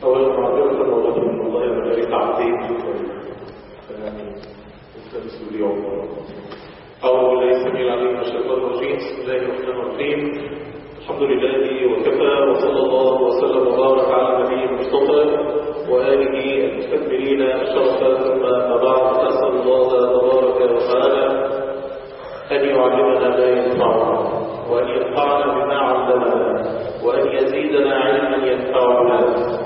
أولا معذرة والله من الله ومن تعبتين يعني الخمس اليوم أعوذ بالله السميع العليم من الشيطان الرجيم بسم الله الرحمن الرحيم الحمد لله وكفى وصلى الله وسلم وبارك على النبي المصطفى وآله المستكبرين الشرف ثم أما بعد أسأل الله تبارك وتعالى أن يعلمنا ما ينفعنا وأن ينفعنا بما علمنا وأن يزيدنا علما ينفعنا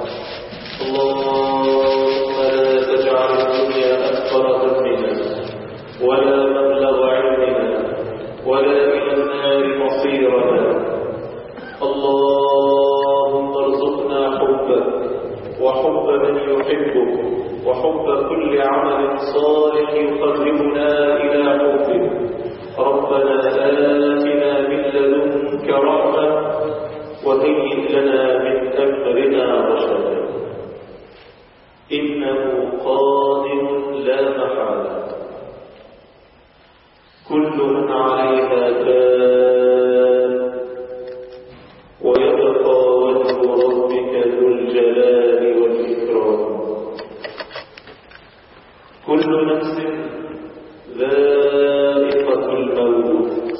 اللهم لا تجعل الدنيا أكبر همنا ولا مبلغ علمنا ولا إلى النار مصيرنا اللهم ارزقنا حبك وحب من يحبك وحب كل عمل صالح يقربنا إلى حبك ربنا آتنا من لدنك رحمة وهيئ لنا من أمرنا رشدا إنه قادر لا محالة كل من عليها كان ويبقى وجه ربك ذو الجلال والإكرام كل نفس ذائقة الموت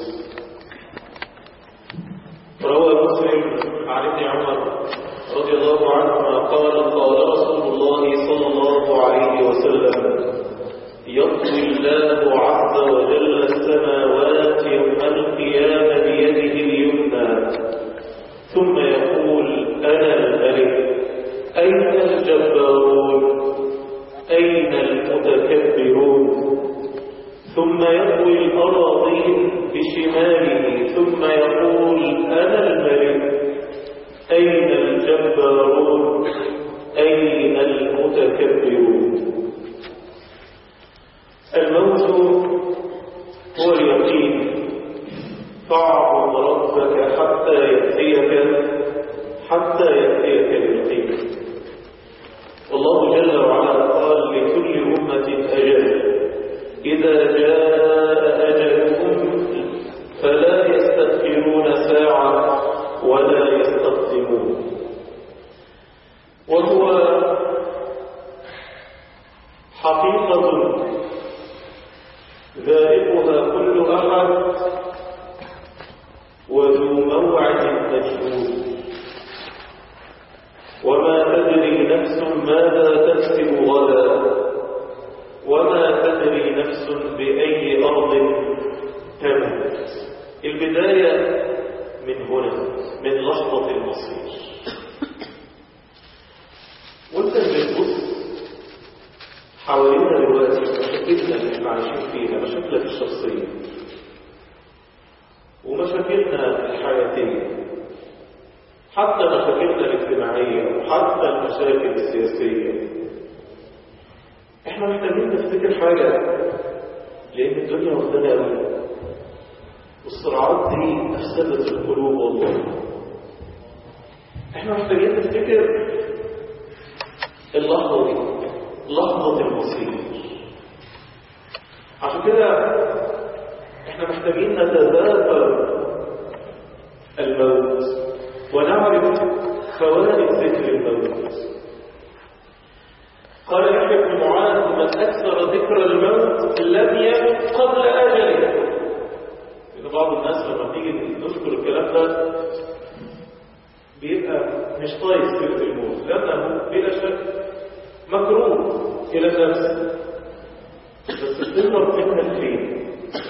روى مسلم عن ابن عمر رضي الله عنهما قال قال رسول الله صلى الله عليه وسلم يطوي الله عز وجل السماوات يوم القيامة بيده اليمنى ثم يقول أنا الملك أين الجبارون أين المتكبرون ثم يطوي الأراضين بشماله ثم يقول أنا الملك أين الجبارون أين المتكبرون الموت هو اليقين فاعبد ربك حتى يأتيك حتى يأتيك اليقين والله جل وعلا قال لكل أمة أجل إذا جاء أجلهم فلا يستأخرون ساعة ولا يستقدمون وهو حقيقة ذائقها كل أحد وذو موعد مجهول وما تدري نفس ماذا تكسب غدا وما تدري نفس بأي أرض تموت البداية من هنا من لحظة المصير وانت بتبص حوالينا دلوقتي مشاكلنا اللي احنا عايشين فيها مشاكلك الشخصية ومشاكلنا الحياتية حتى مشاكلنا الاجتماعية وحتى المشاكل السياسية احنا محتاجين نفتكر حاجة لأن الدنيا واخدانا قوي والصراعات دي أفسدت القلوب والله احنا محتاجين نفتكر اللحظة دي لحظة المصير عشان كده احنا محتاجين نتذاكر الموت ونعرف فوائد ذكر الموت قال يحيى بن معاذ من اكثر ذكر الموت لم يمت قبل اجله ان بعض الناس لما تيجي نذكر الكلام ده بيبقى مش طايق ذكر الموت لانه بلا شك مكروه الى النفس بس الذكر فينا فين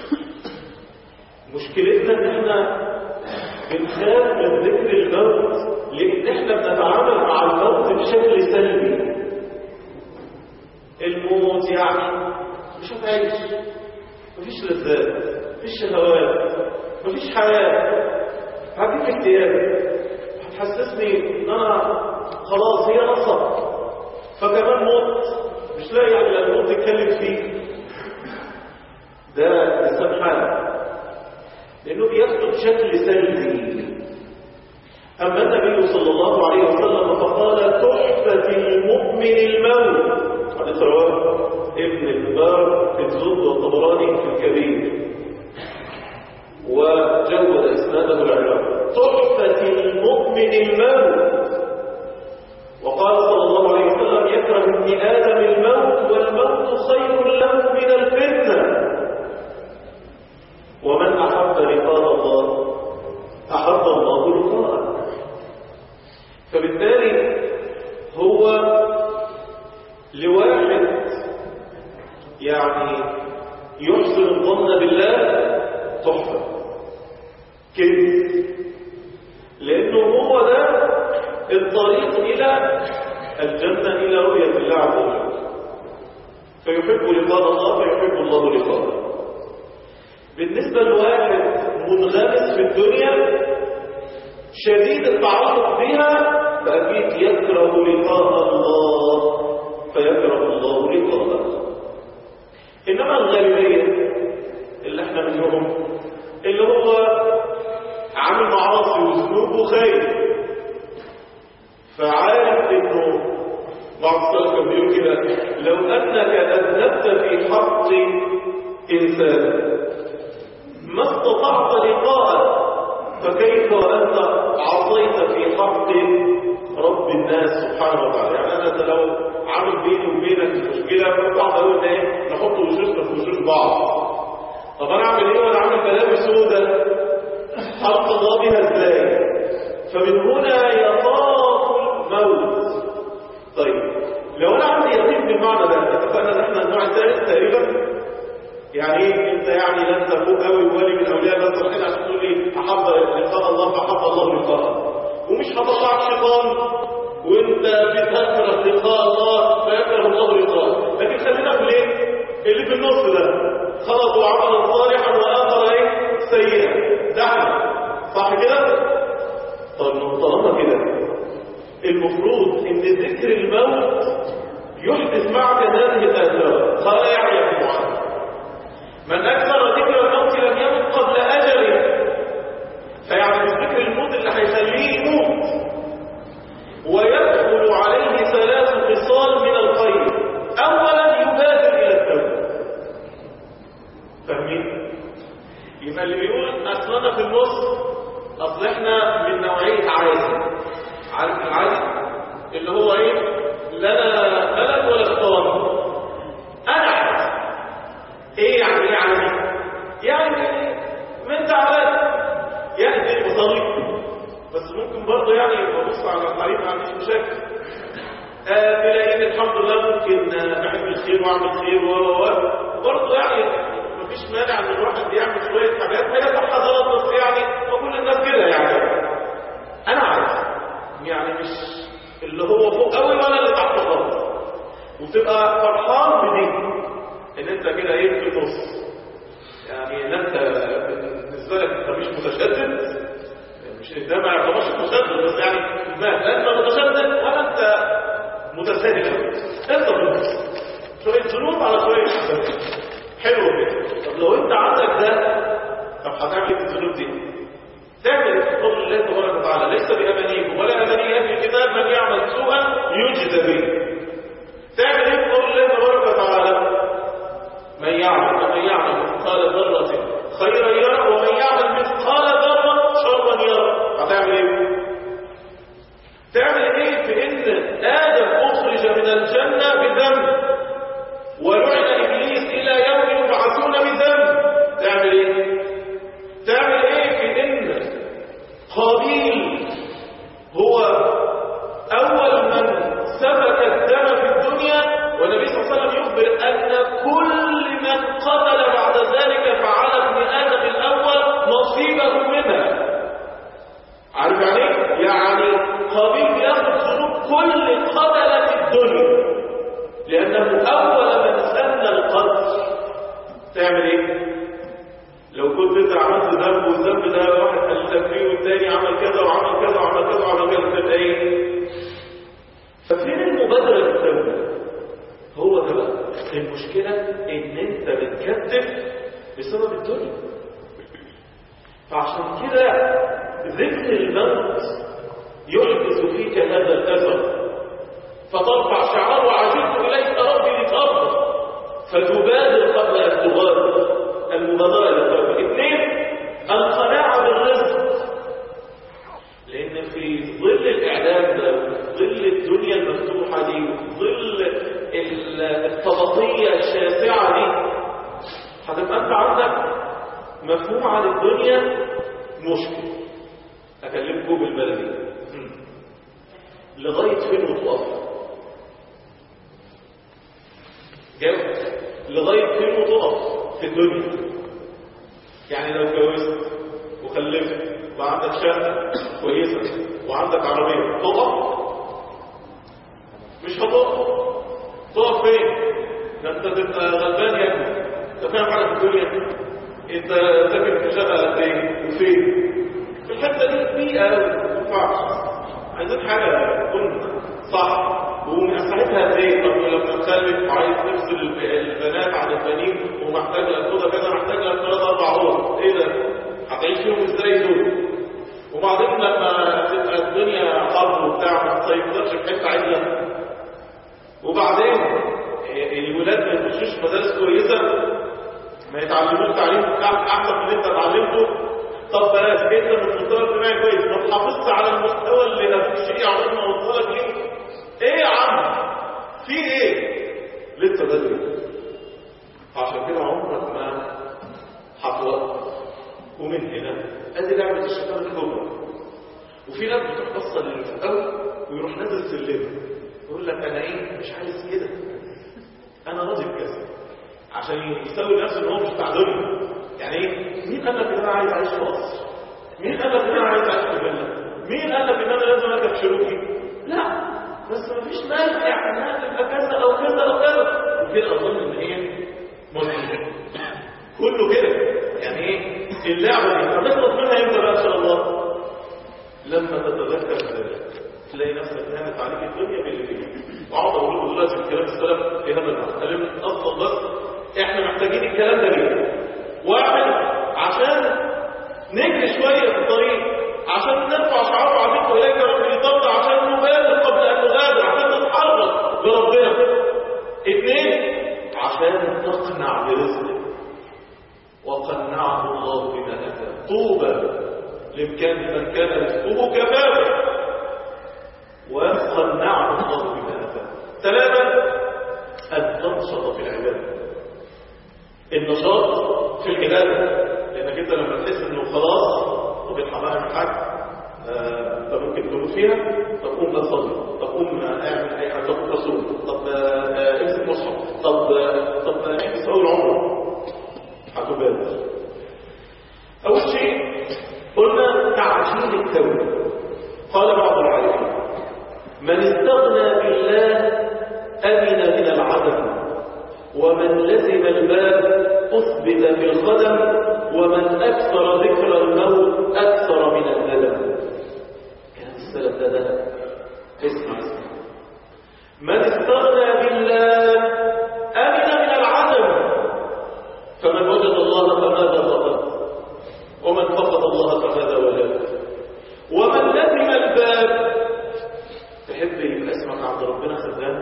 مشكلتنا ان احنا بنخاف من ذكر الموت لان احنا بنتعامل مع الموت بشكل سلبي الموت يعني مش هتعيش مفيش لذات مفيش شهوات مفيش حياه هديك اكتئاب هتحسسني ان انا خلاص هي نصب فكمان موت مش لاقي يعني لا الموت تتكلم فيه ده لسان حال لانه بياخده بشكل سلبي اما النبي صلى الله عليه وسلم فقال تحفه المؤمن الموت حديث رواه ابن البار في الزهد والطبراني في الكبير وجود اسناده العراق تحفه المؤمن الموت وقال صلى فبالتالي هو لواحد يعني يحسن الظن بالله تحفة كده لأنه هو ده الطريق إلى الجنة إلى رؤية الله عز وجل فيحب لقاء الله فيحب الله لقاءه بالنسبة لواحد منغمس في الدنيا شديد التعلق بها فأكيد يكره لقاء الله فيكره الله لقاءه إنما الغالبية اللي احنا منهم اللي هو عامل معاصي وذنوب وخايف فعارف انه بعض السلف كان بيقول كده لو انك اذنبت في حق انسان ما استطعت لقاءه فكيف وانت عصيت في حق رب الناس سبحانه وتعالى يعني انا لو عامل بيني وبينك مشكله فبقعد اقول ايه نحط وشوشنا في وشوش بعض طب انا اعمل ايه وانا عامل بلاوي سودة ارقى بها ازاي فمن هنا يخاف الموت طيب لو انا عندي يقين بالمعنى ده اتفقنا ان احنا النوع الثالث تقريبا يعني ايه انت يعني لا انت فوق قوي ولي من اولياء الله الصالحين عشان تقول لي احب لقاء الله فاحب الله لقاءه ومش هطلعك شيطان وانت بتكره لقاء الله فيكره الله لقاءه لكن خلينا في الايه اللي في النص ده خلطوا عملا صالحا واخر ايه سيئا دعم صح كده طب طالما كده المفروض ان ذكر الموت يحدث معك هذه الاثار قال يحيى بن معاذ من اكثر ذكر الموت لم يمت قبل اجله فيعني مش ذكر الموت اللي هيخليه يموت ويدخل عليه ثلاث خصال من الخير اولا يبادر الى التوبه فاهمين يبقى اللي بيقول اصل انا في النص اصل احنا من نوعيه عادي عارف العادي اللي هو ايه لا بلد ولا اختار انا عادي ايه يعني ايه عادي يعني من تعبان يعني ايه بصلي بس ممكن برضه يعني ببص على الحريم ما عنديش مشاكل آه تلاقيني الحمد لله ممكن آه، بحب الخير واعمل خير و و و برضه يعني مفيش مانع ان الواحد يعمل شويه حاجات هي تحضرات بس يعني وكل الناس كده يعني انا عارف يعني مش اللي هو فوق قوي ولا اللي تحت خالص وتبقى فرحان بدي ان انت كده ايه في النص يعني لا انت بالنسبه لك انت مش متشدد مش ده ما يعتبرش متشدد بس يعني ما لا انت متشدد ولا انت متساهل قوي انت في النص شويه ذنوب على شويه حسنات حلو كده طب لو انت عندك ده طب هتعمل ايه في الذنوب دي تعمل قول الله تبارك وتعالى ليس بأمانيكم ولا أماني أهل الكتاب من يعمل سوءا يجزى به تعمل ايه قول الله تبارك وتعالى من يعمل ومن يعمل مثقال ذرة خيرا يرى ومن يعمل مثقال ذرة شرا يرى هتعمل ايه تعمل ايه في ان آدم أخرج من الجنة بذنب ولعن إبليس إلى يوم يبعثون بذنب تعمل ايه تعمل ايه في ان قابيل هو اول من سفك الدم في الدنيا والنبي صلى الله عليه وسلم يخبر ان كل من قتل بعد ذلك فعلى ابن ادم الاول نصيبه منها عارف يعني ايه؟ يعني قابيل بياخد ذنوب كل قتلة الدنيا لانه اول من سن القتل تعمل ايه لو كنت انت عملت ذنب والذنب ده واحد قال فيه والتاني عمل كذا وعمل كذا وعمل كذا وعمل كذا تبقى ايه ففين المبادرة للتوبة هو ده بقى المشكلة ان انت بتكذب بسبب الدنيا فعشان كده ذكر الموت يحدث فيك هذا الاثر فترفع شعار وعجلت اليك ربي لترضى فتبادر قبل ان تغادر المبادرة للتوبة اثنين القناعة بالرزق لأن في ظل الإعلام ده وفي ظل الدنيا المفتوحة دي وفي ظل الطبقية الشاسعة دي هتبقى أنت عندك مفهوم عن الدنيا مشكل أكلمكم بالبلدي لغاية فين وتقف جاوب لغاية فين وتقف في الدنيا يعني لو اتجوزت وخلفت وعندك شقة كويسة وعندك عربية تقف مش هتقف تقف فين ده انت تبقى غلبان يا ابني انت فاهم حاجه في الدنيا انت ساكن في شقه قد ايه وفين في الحته دي بيئه ما ينفعش عايزين حاجه تكون صح ومساحتها قد ايه طب لما تخلف وعايز تفصل الب- البنات عن البنين ومحتاج لك كده كده محتاج لك ثلاث اربع اوض ايه ده هتعيش فيهم ازاي دول وبعدين لما تبقى الدنيا حر وبتاع ما تسيطرش في حته عدله وبعدين الولاد ما يخشوش مدارس كويسه ما يتعلموش تعليم احسن من اللي انت اتعلمته طب بلاش انت من المستوى الاجتماعي كويس طب حافظت على المستوى اللي ابوك الشريعه عمرنا وصلك ليه ايه يا عم في ايه لسه بدري عشان كده عمرك ما هتوقف ومن هنا ادي لعبه الشيطان الكبرى وفي ناس بتروح بصه للي في الاول ويروح نازل سلمه يقول لك انا ايه مش عايز كده انا راضي بكذا عشان يسوي نفسه ان هو مش بتاع دنيا يعني ايه مين قال لك ان انا عايز اعيش في قصر مين قال لك ان انا عايز اعيش في فيلا مين قال لك ان انا لازم اركب شروكي لا بس مفيش مانع انها تبقى كذا او كذا او كذا وكده اظن ان هي مهم كله كده يعني ايه اللعبه دي هتخلص منها امتى بقى ان شاء الله لما تتذكر ذلك تلاقي نفسك هانت عليك الدنيا باللي فيها واقعد اقول لكم دلوقتي في كلام السلف في هذا المعنى كلام اصلا بس احنا محتاجين الكلام ده ليه واحد عشان نجري شويه في الطريق عشان نرفع شعار عظيم اليك يا رب يطلع عشان نبالغ قبل ان نغادر عشان نتحرك بربنا اثنين عشان تقنع برزقك وقنعه الله بما اتى طوبى لمكان من كان رزقه كفافا وقنعه الله بما اتى ثلاثا ان تنشط في العباده النشاط في العباده لانك انت لما تحس انه خلاص طب الحمام حاجه انت ممكن تموت فيها طب قوم تصلي طب قوم اعمل اي حاجه طب تصوم طب آه، امسك مصحف طب آه، طب احبس اول عمره هتبادر اول شيء قلنا تعجيل التوبه قال بعض العالمين من استغنى بالله امن من العدم ومن لزم الباب اثبت في الخدم ومن اكثر ذكر الموت اكثر من الندم كان السلف ده ده اسمع اسمع من استغنى بالله امن من العدم فمن وجد الله فماذا فقد ومن فقد الله فماذا وجد ومن لزم الباب تحب يبقى اسمك عند ربنا خدام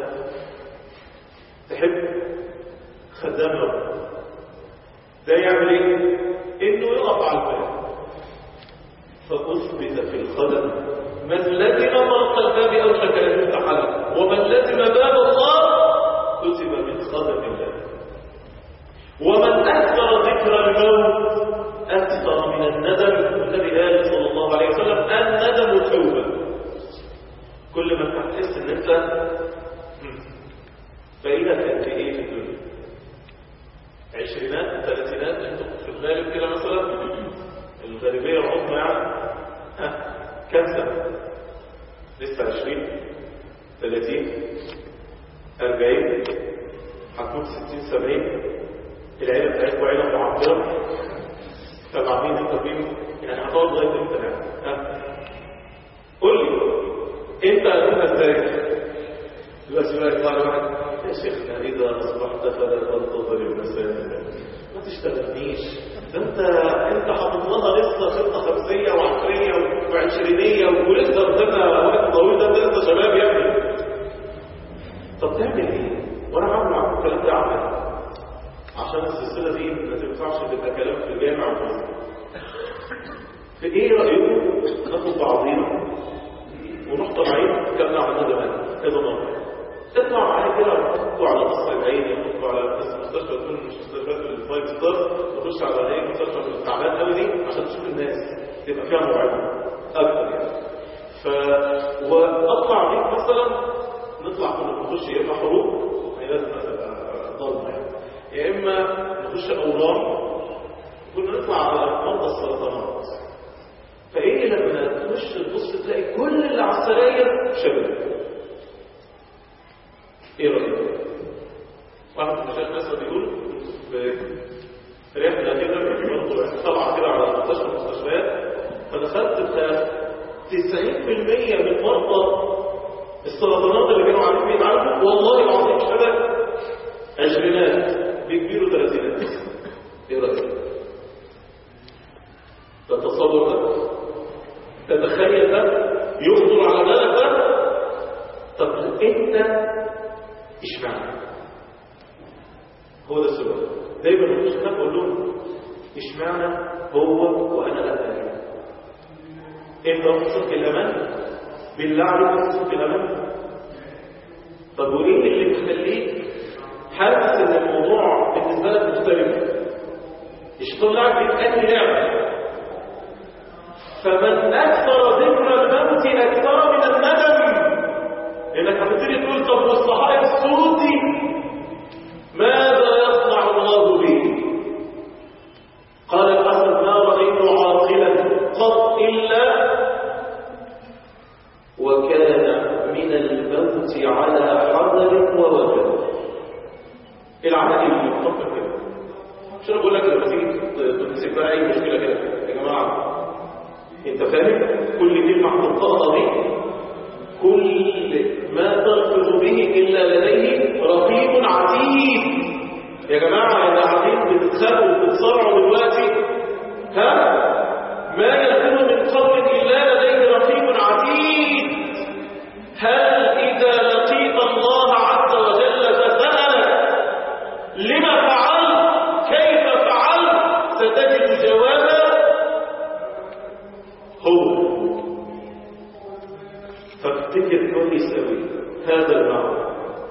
تحب خدام ربنا ده يعمل ايه انه يقف على الباب فاثبت في الخدم من لزم طرق الباب اوشك ان يفتح له ومن لزم باب الله كتب من خدم الله ومن اكثر ذكر الموت اكثر من الندم النبي قال صلى الله عليه وسلم الندم توبه كل ما انت تحس ان انت فايدك قد ايه في الدنيا عشرينات ثلاثينات انتوا في الغالب كده مثلا الغالبيه العظمى يعني ها كم سنه لسه 20 30 40 هتموت 60 70 العيله بتاعتكم عيله معبره طب عاملين انت فين يعني هتقعد لغايه امتى يعني ها قول لي انت هتقولها ازاي دلوقتي بقى يطلع لي واحد يا شيخنا اذا اصبحت فلا تنتظر المساء ما تشتغلنيش ده انت انت حاطط لها لسه خطه خمسيه وعشريه وعشرينيه ولسه قدامنا وقت طويل ده انت لسه شباب يا ابني طب تعمل ايه؟ وانا بعمل معاكم الكلام ده عمل عشان السلسله دي ما تنفعش تبقى كلام في الجامع وفي في ايه رايكم ناخد بعضينا ونروح طالعين نتكلم عن الندمان كذا مره اطلع معايا كده نحطه على قصر العين نحطه على بس مستشفى تكون مش مستشفيات الفايف ستار نخش على ايه مستشفى التعبان قوي دي عشان تشوف الناس تبقى فيها موعظه اكتر يعني ف واطلع بيك مثلا نطلع كنا نخش يا اما حروب هي لازم تبقى ضلمه يعني يا اما نخش اورام كنا نطلع على مرضى السرطانات فايه لما تخش تبص تلاقي كل اللي على السراير شباب ايه رايك واحد من الشيخ مثلا بيقول في رحله كده برضه طلع كده على مستشفى المستشفيات فدخلت بتاع 90% من مرضى السرطانات اللي كانوا عارفين يتعالجوا والله العظيم شباب عشرينات بيكبروا ثلاثينات ايه رايك؟ تتصور ده؟ تتخيل ده؟ يخطر على بالك ده؟ طب انت اشمعنى؟ هو ده السؤال دايما مش اقول لهم اشمعنى هو وانا لا انت وصلت الامان بالله عليك وصلت الامان طب وايه اللي مخليك حاسس ان الموضوع بالنسبه لك مختلف الشيطان لعب بيك انهي لعبه فمن اكثر ذكر الموت اكثر من الندم لانك هتبتدي تقول طب والصحائف السود دي ماذا يصنع الله به قال الحسن ما رايت عاقلا قط الا وكان من الموت على حذر ووجل العمل اللي بيفكر كده مش انا بقول لك لما تيجي تمسك بقى اي مشكله كده يا جماعه انت فاهم كل كلمه هتنطقها دي كل ما تلفظ به الا لديه رقيب عتيد يا جماعه ان قاعدين بتتخافوا وبتتصارعوا دلوقتي ها ما يلفظ من قول الا لديه رقيب عتيد هل اذا لقيت الله عز وجل فسالك لما فعلت كيف فعلت ستجد جوابا هو فافتكر كويس قوي هذا المعنى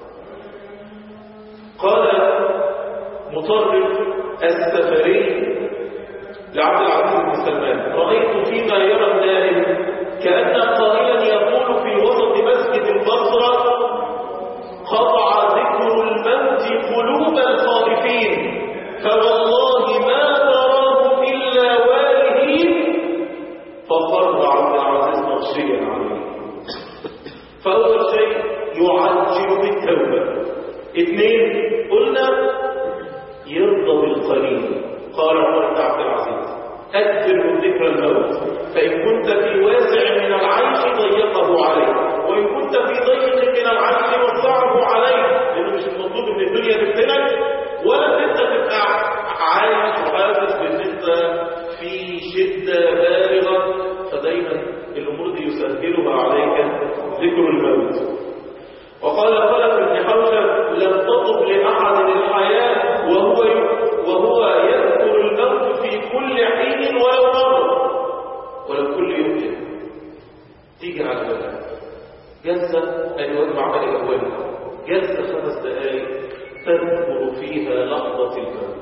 قال مطرف السفري لعبد العزيز بن سلمان رايت فيما يرى النائم كان قائلا يقول في وسط مسجد البصره قطع ذكر الموت قلوب الخائفين فوالله ما تراه الا والهين فخر عبد العزيز مغشيا عليه فأول شيء يعجل بالتوبة اثنين قلنا يرضى بالقليل قال عمر بن عبد العزيز أكثر من ذكر الموت فإن كنت في واسع من العيش ضيقه عليك وإن كنت في ضيق من العيش وسعه عليك لأنه مش المطلوب إن الدنيا تفتنك ولا إن أنت تبقى عايش وحاسس بإن أنت في شدة بالغة فدايما الأمور دي يسهلها عليك ذكر الموت وقال خلف بن حوشب لم تطب لأحد الحياة وهو وهو يذكر الموت في كل حين ولو مرة ولو كل يوم كده تيجي على بالك جلسة أن يجمع بين أولها جلسة خمس دقائق تذكر فيها لحظة الموت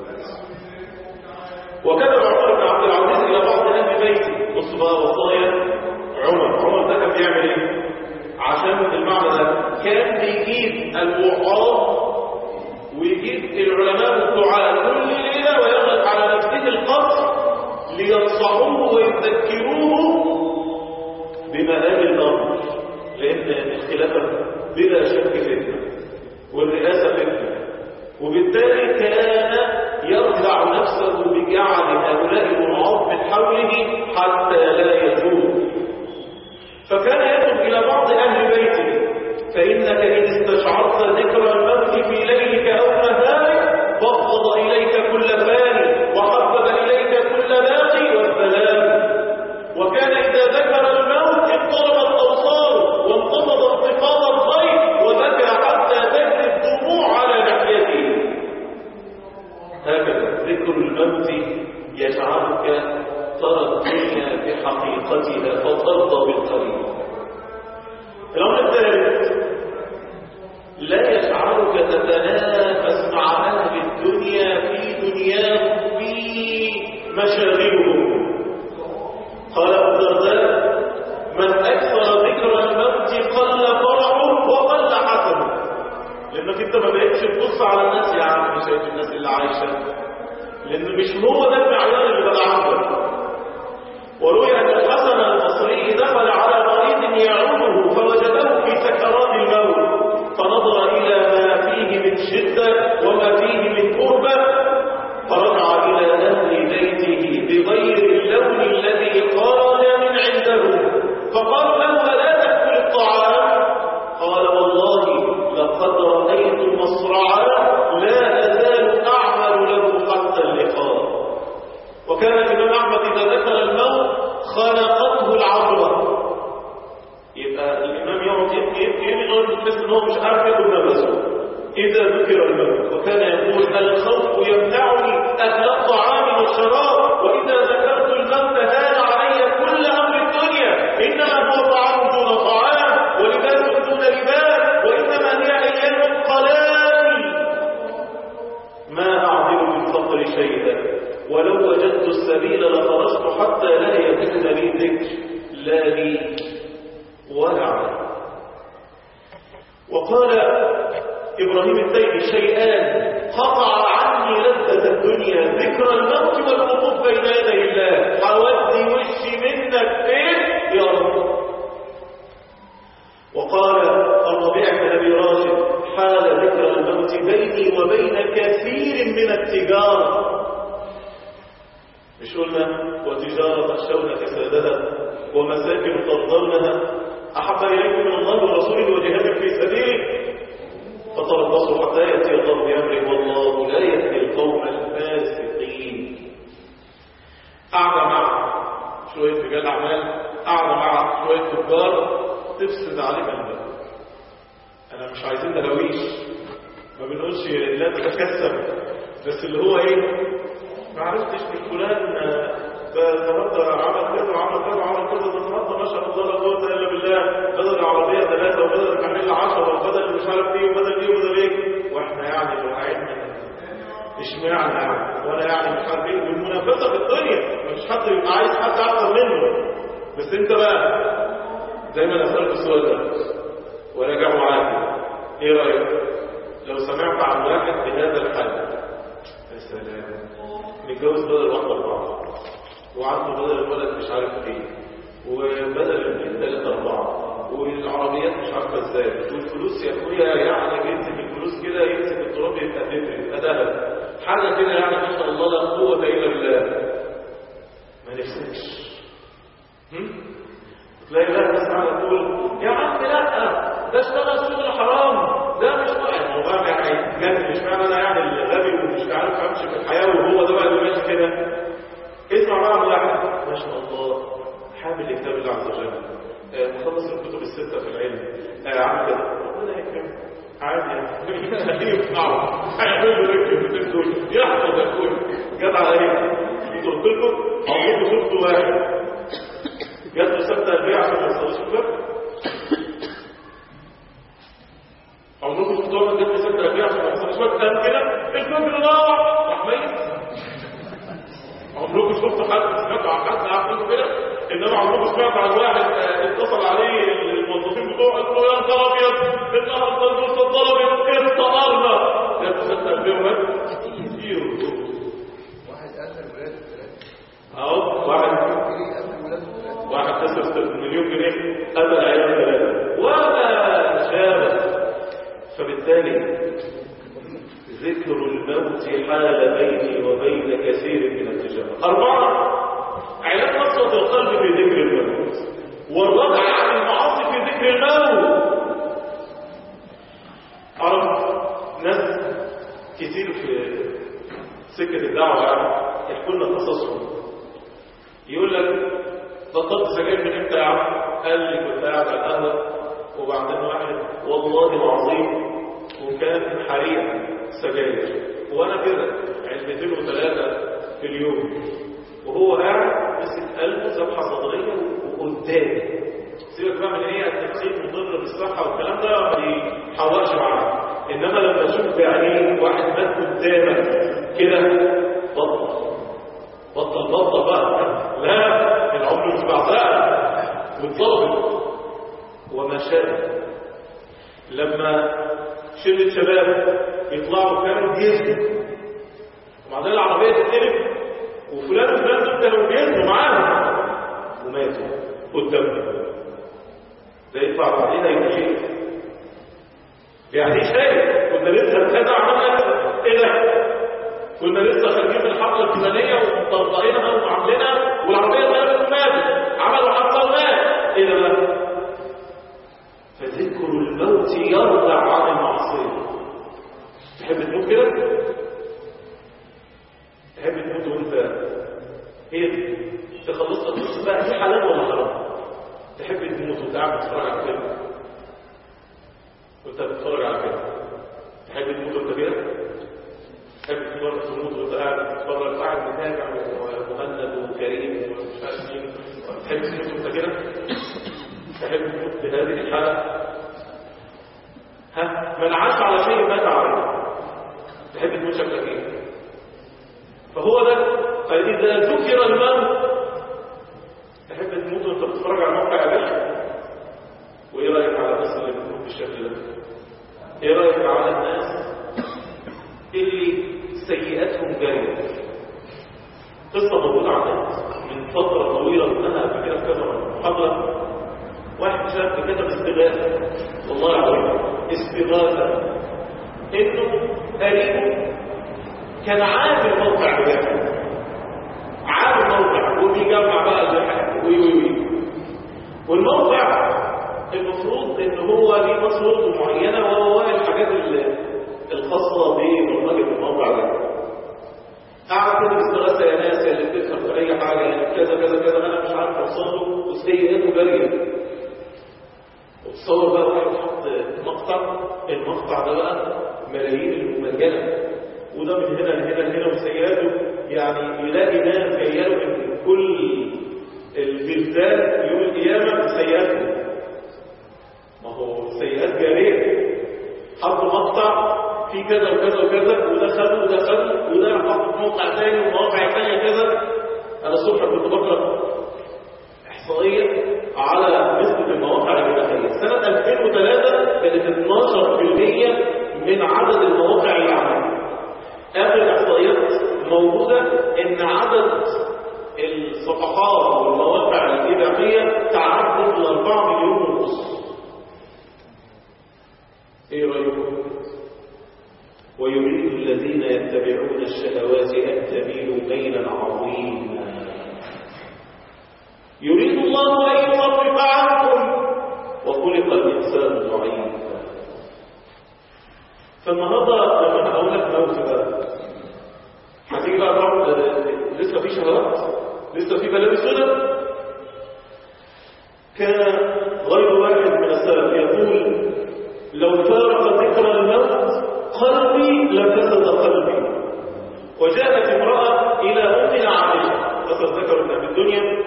وكتب عمر بن عبد العزيز إلى بعض أهل بيته بص بقى وصايا عمر عمر ده كان بيعمل ايه عشان المعنى ده كان بيجيب الوعاظ ويجيب العلماء الدعاء كل ليله ويغلق على نفسه القصر لينصحوه ويذكروه بمآل الامر لان الخلافه بلا شك فتنه والرئاسه فتنه وبالتالي كان يرفع نفسه بجعل هؤلاء الرعاة من حوله حتى لا يزول فكان يذهب إلى بعض أهل بيته فإنك إن استشعرت ذكر الموت في ليلك أو نهارك بغض إليك كل فاني وحبب إليك كل باقي والسلام وكان إذا ذكر الموت اضطربت أبصاره وانتفض انتفاض الخير وبكى حتى تجري الدموع على لحيته هكذا ذكر الموت يجعلك ترى الدنيا بحقيقتها فترضى بالقليل الأمر الثالث لا يجعل انت ما بقتش تبص على الناس يا عم شايف الناس اللي عايشه لان مش هو ده المعيار اللي بقى عندك وروي ان الحسن البصري دخل على مريض يعوده فوجده في سكرات الموت فنظر الى ما فيه من شده وما فيه من كربه فرجع الى اهل بيته بغير اللون الذي خرج من عنده فقال له الا تاكل الطعام قال والله لقد رايت مصرعا لا ازال اعمل له حتى اللقاء وكان الامام احمد اذا ذكر الموت خنقته العبره يبقى الامام يقعد يبكي يبكي يبكي لغايه تحس ان هو مش عارف ياخد نفسه اذا ذكر الموت وكان يقول الخوف يمنعني اكل الطعام والشراب واذا ذكرت الموت هان علي كل امر الدنيا انما هو طعام دون طعام ولباس دون لباس وانما هي ايام قلائل ما اعدل بالفقر شيئا ولو وجدت السبيل لخرجت حتى لا يكون لي ذكر لا لي ولا علي وقال إبراهيم التيمي شيئان قطع عني لذة الدنيا ذكر الموت والوقوف بين يدي الله حودي وشي منك فين يا رب وقال الربيع بن ابي راشد حال ذكر الموت بيني وبين كثير من التجاره مش قلنا وتجاره تخشون كسادها ومساكن ترضونها احب اليكم من الله ورسوله وجهاد في سبيله فتربصوا حتى يأتي الله بأمره والله لا يهدي القوم الفاسقين قاعدة مع شوية رجال أعمال قاعدة مع شوية تجار تفسد عليك قلبك أنا مش عايزين درويش ما بنقولش لا تتكسب بس اللي هو إيه ما عرفتش من فلان ده النهارده عمل كذا وعمل كذا وعمل كذا ده النهارده ما شاء الله لا قوه الا بالله بدل العربيه ثلاثه وبدل التحميل 10 وبدل مش عارف ايه وبدل ايه وبدل ايه واحنا يعني لو قاعدين اشمعنى يعني ولا يعني مش عارف ايه والمنافسه في الدنيا مفيش حد يبقى عايز حد اكتر منه بس انت بقى زي ما انا سالت السؤال ده وراجعوا معاك ايه رايك لو سمعت عن واحد بهذا الحال يا سلام متجوز بدل واحده اربعه وعنده بدل الولد مش عارف ايه وبدل البنت ثلاثة أربعة والعربيات مش عارفة ازاي والفلوس يا اخويا يعني يمسك الفلوس كده يمسك التراب يبقى دبر يبقى ذهب حاجة كده يعني ما شاء الله لا قوة إلا بالله ما نفسكش تلاقي بقى الناس قاعدة تقول يا عم لا ده اشتغل شغل حرام ده مش واحد هو بقى يعني جد مش معنى انا يعني الغبي ومش عارف امشي في الحياة وهو ده بقى اللي ماشي كده اسمع بقى من واحد ما شاء الله حامل كتاب الله عز وجل آه، مخلص الكتب الستة في العلم آه، عامل كده ربنا يكرمه عادي يعني خليه يسمعه هيعمل له الكلمتين دول يحفظ يا اخويا جت على ايه؟ انتوا قلت لكم عمركم شفتوا واحد جات له سبتة البيع عشان ما يصليش الفجر عمركم شفتوا واحد جات له سبتة البيع عشان ما يصليش الفجر قال كده الفجر راح راح ميت عمركم شفتوا حد سمعتوا عن حد عملوا كده انما عمركم سمعتوا عن واحد آه، اتصل عليه الموظفين بتوعه قالوا له يا نهار ابيض النهارده البورصه اتضربت انتقرنا يا تصدق البيوت كتير واحد قتل ولاده ثلاثة اهو واحد جنيه قتل ولاده ثلاثة واحد تصرف مليون جنيه قبل عيال ثلاثه وما شابه فبالتالي ذكر الموت حال بيني وبين كثير من التجارة أربعة علاج قسوة القلب في ذكر الموت والردع عن المعاصي في ذكر الموت عرف ناس كتير في سكة الدعوة يعني يحكوا لنا قصصهم يقول لك بطلت سجاير من امتى يا عم؟ قال لي كنت قاعد على القهوة وبعدين واحد والله العظيم وكان حريق سجاير وانا كده علبتين وثلاثة في اليوم وهو قاعد مسك قلبه ذبحة صدرية وقدامي سيبك بقى من ايه التدخين مضر بالصحة والكلام ده ما بيحوقش معاك انما لما تشوف بعينيك واحد مات قدامك كده بطل بطل بطل بقى لا العمر مش بعدها والضرب وما شاء لما شلة شباب يطلعوا كانوا بيزنوا وبعدين العربية تتقلب وفلان وفلان دول كانوا بيزنوا معاهم وماتوا قدامنا ده يطلع بعدين يبقى شيء يعني شيء كنا لسه كذا عملنا كذا. ايه ده كنا لسه خارجين من الحفله الفلانيه ومطبقينها وعاملينها والعربيه اتغيرت وماتت عملوا حفله ومات ايه ده بقى فذكر الموت يرضع عن المعصيه تحب تموت كده تحب تموت وانت هي دي تخلص تبص بقى دي حلال ولا حرام تحب تموت وانت قاعد بتتفرج على فيلم وانت بتتفرج على فيلم تحب تموت وانت كده تحب تتفرج تموت وانت قاعد بتتفرج قاعد متابع ومهند وكريم ومش عارف مين تحب تموت وانت كده تحب تموت بهذه الحاله ها من عاش على شيء مات عليه تحب تموت شكلك ايه فهو ده فاذا ذكر الموت تحب تموت وانت بتتفرج على موقع يا باشا وايه رايك على الناس اللي بتموت بالشكل ده ايه رايك على الناس اللي سيئاتهم جاريه قصه موجوده على النت من فتره طويله منها قبل كده في كذا محاضره واحد شاب كتب استغاثه والله العظيم استغاثه انه قريبه كان عامل موقع عباده عامل موقع وبيجمع بقى الرحلات وي وي وي والموقع المفروض ان هو ليه مصروف معينه وهو الحاجات ال- الخاصه ببرمجه الموقع ده قاعد كده باستغاثه يا ناس يا اللي بتفهم في اي حاجه يعني كذا كذا كذا انا مش عارف اوصل له وسيئاته جاريه وتصور بقى واحد حط مقطع المقطع ده بقى ملايين الممجنه وده من هنا لهنا لهنا وسيئاته يعني يلاقي ناس جايه له من كل البلدان يوم القيامه سيئاته ما هو سيئات جاريه حط مقطع في كذا وكذا وكذا وده خده وده خده وده حط في موقع ثاني ومواقع ثانيه كذا انا الصبح كنت بقرا احصائيه على نسبه المواقع الاباحيه سنه 2003 كانت 12% من عدد المواقع اللي عملها اخر الاحصائيات موجوده ان عدد الصفحات والمواقع الاباحيه تعدت ل 4 مليون ونص ايه رايكم ويريد الذين يتبعون الشهوات ان تميلوا ميلا عظيما يريد الله ان يخفف عنكم وخلق الانسان ضعيفا فالنهارده لما انا هقول لك موت بقى هتيجي بقى تقعد لسه في شهوات لسه في بلاوي سنن كان غير واحد من السلف يقول لو فارق ذكر الموت قلبي لفسد قلبي وجاءت امرأة إلى أمنا عائشة فقد ذكر ابن الدنيا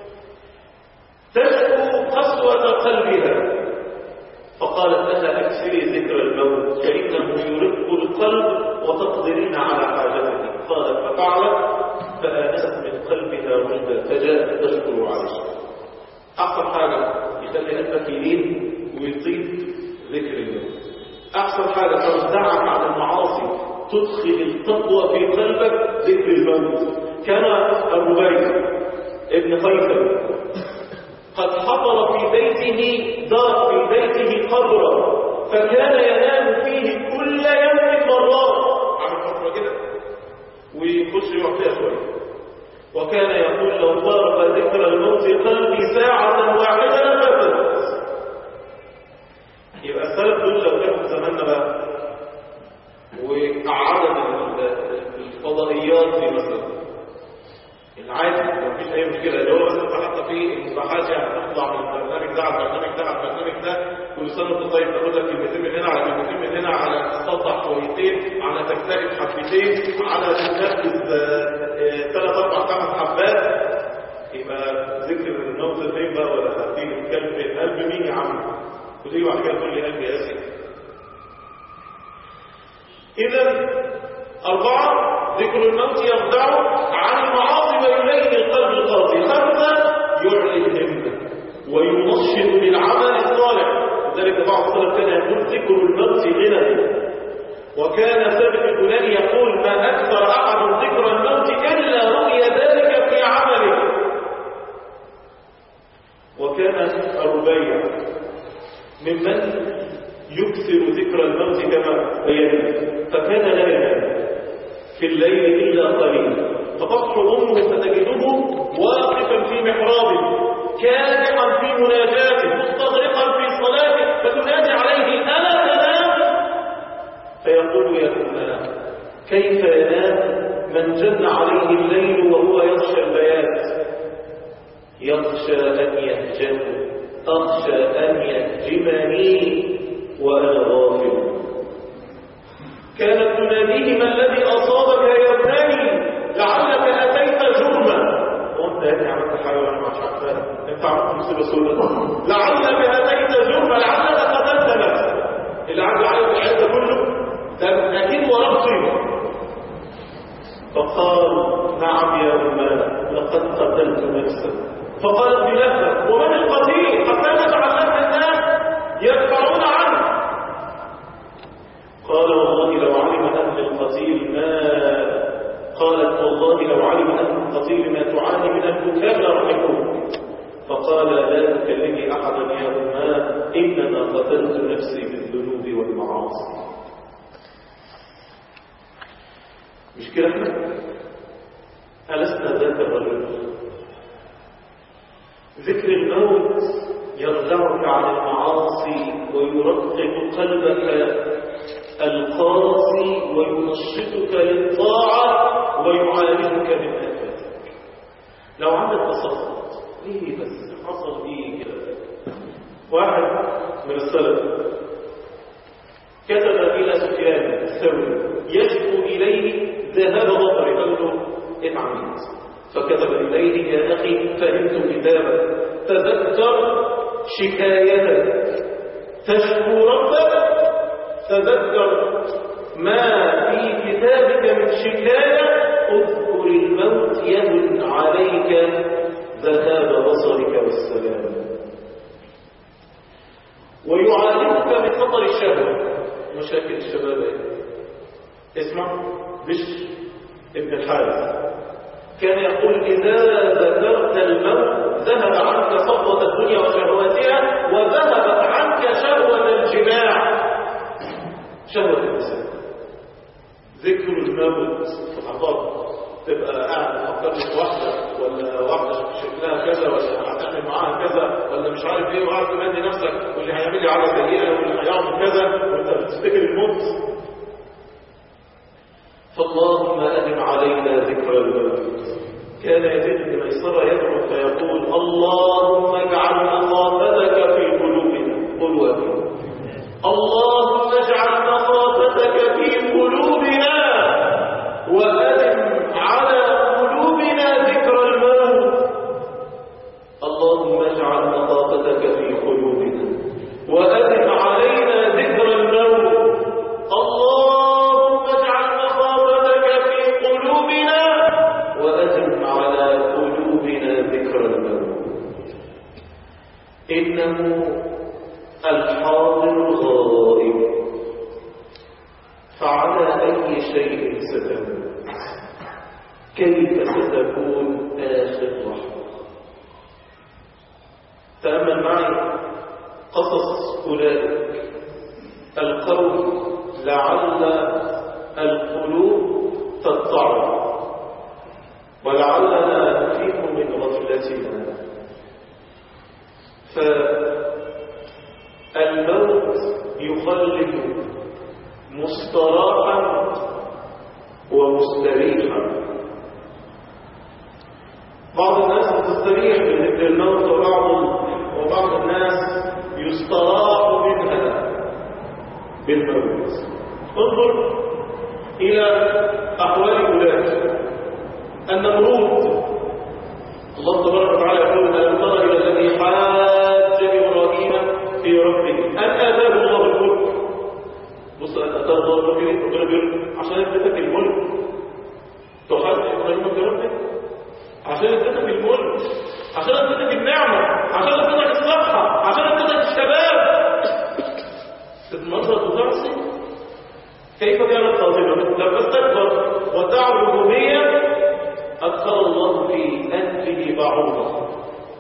تشكو قسوة قلبها فقالت لها اكسري ذكر الموت فإنه يرق القلب وتقدرين على حاجته قالت ففعلت فآنست من قلبها رشدا فجاءت تشكر عائشة أحسن حاجة يخلي قلبك يلين ويطيب ذكر الله أحسن حاجة تردعك عن المعاصي تدخل التقوى في قلبك ذكر الموت كان الربيع ابن خيثم قد حضر في بيته دار في بيته قبرا فكان ينام فيه كل يوم مرات عامل فترة كده ويخش يقعد فيها شوية وكان يقول لو فارق ذكر الموت قلبي ساعة واحدة لفتت يبقى السلف دول لو كانوا في زماننا بقى وعدد الفضائيات دي مثلا العادي مفيش اي مشكله اللي هو مثلا حتى في المساحات يعني تطلع من البرنامج ده على البرنامج ده على البرنامج ده كل سنه وانت طيب تاخد لك كلمتين من هنا على كلمتين من هنا على تسطح شويتين على تكتئب حبتين على تنفذ ثلاث اربع خمس حبات يبقى ذكر الموت فين بقى ولا هتيجي تتكلم في قلب مين يا عم وتيجي بعد كده تقول لي قلبي قاسي اذا اربعه ذكر الموت يخدع عن المعاصي ويلين القلب القاسي خمسه يعلي الهمه وينشط للعمل الصالح لذلك بعض السلف كان يقول ذكر الموت غنى وكان ثابت البناني يقول ما أكثر أحد ذكر الموت إلا رؤي ذلك في عمله وكان الربيع ممن يكثر ذكر الموت كما بينا فكان لا ينام في الليل إلا قليلا فتصحو أمه فتجده واقفا في محرابه كادحا في مناجاته مستغرقا في صلاته فتنادي عليه ألا تنام فيقول يا أمنا كيف ينام من جن عليه الليل وهو يخشى البيات يخشى أن يهجم أخشى أن يهجمني وأنا غافل كانت تناديه ما الذي أصابك يا ابني لعلك أتيت جرما وانت يعني عملت حاجة وانا مش عارفها انت عملت مصيبة سوداء لعلك أتيت جرما لعلك قتلت نفسك اللي عنده عدد العيد كله ده أكيد وراه مصيبة فقال نعم يا أمنا لقد قتلت نفسا فقالت بلهفة ومن القتيل حتى نجعل الناس يدفعون عنه قال والله لو علم أهل القتيل ما قالت والله لو علم أهل القتيل ما تعاني من البكاء لرحموك فقال لا تكلمي أحدا يا أماه إنما قتلت نفسي بالذنوب والمعاصي مش كده احنا ألسنا ذاك الرجل ذكر الموت يرجعك عن المعاصي ويرقق قلبك القاسي وينشطك للطاعة ويعالجك من آفاتك لو عندك تصرفات ايه بس حصل ايه كده واحد من السلف كتب إلى سفيان الثوري يشكو إليه ذهاب بصري قال له اتعملت فكتب إليه يا أخي فهمت كتابك تذكر شكايتك تشكو ربك تذكر ما في كتابك من شكاية اذكر الموت يهن عليك ذهاب بصرك والسلام ويعالجك من خطر الشهوة مشاكل الشباب ايه اسمع بشر ابن الحارث كان يقول إذا ذكرت الموت ذهب عنك صفوة الدنيا وشهواتها وذهبت عنك شهوة الجماع شهوة الإنسان ذكر الموت فحضر تبقى قاعد تفكر في واحدة ولا واحدة شكلها كذا ولا هتعمل معاها كذا ولا مش عارف ايه وعارف تمني نفسك واللي هيعمل لي على سيئة واللي هيعمل كذا وانت بتفتكر الموت فاللهم أدم علينا ذكر الموت كان يزيد بن ميسرة يدعو فيقول اللهم اجعل مخافتك في قلوبنا قلوا أمين اللهم اجعل مخافتك في قلوبنا وأدم على قلوبنا ذكر الموت اللهم اجعل مخافتك في قلوبنا وأدم علينا ذكر الموت اللهم اجعل مخافتك في قلوبنا وأدم على قلوبنا ذكر الموت إنه الحاضر الغائب فعلى أي شيء ستموت كيف ستكون آخر لحظة تأمل معي قصص أولئك القول لعل القلوب تضطرب ولعلنا نفيق من غفلتنا فالموت يخلد مستراحا ومستريحا بعض الناس بتستريح من ذكر الموت وبعض وبعض الناس يستراح منها بالموت انظر إلى أحوال أولئك النمرود الله تبارك وتعالى يقول ألم تر إلى الذي حاج إبراهيم في ربه أن آتاه الله الملك بص أن آتاه الله الملك ربنا بيقول عشان اديتك الملك تحاج إبراهيم في ربه عشان اديتك الملك عشان اديتك النعمة عشان اديتك الصحة عشان اديتك الشباب تتمرد وتعصي كيف كانت خاتمة لما استكبر ودعا الربوبية أدخل الله في أنفه بعوضة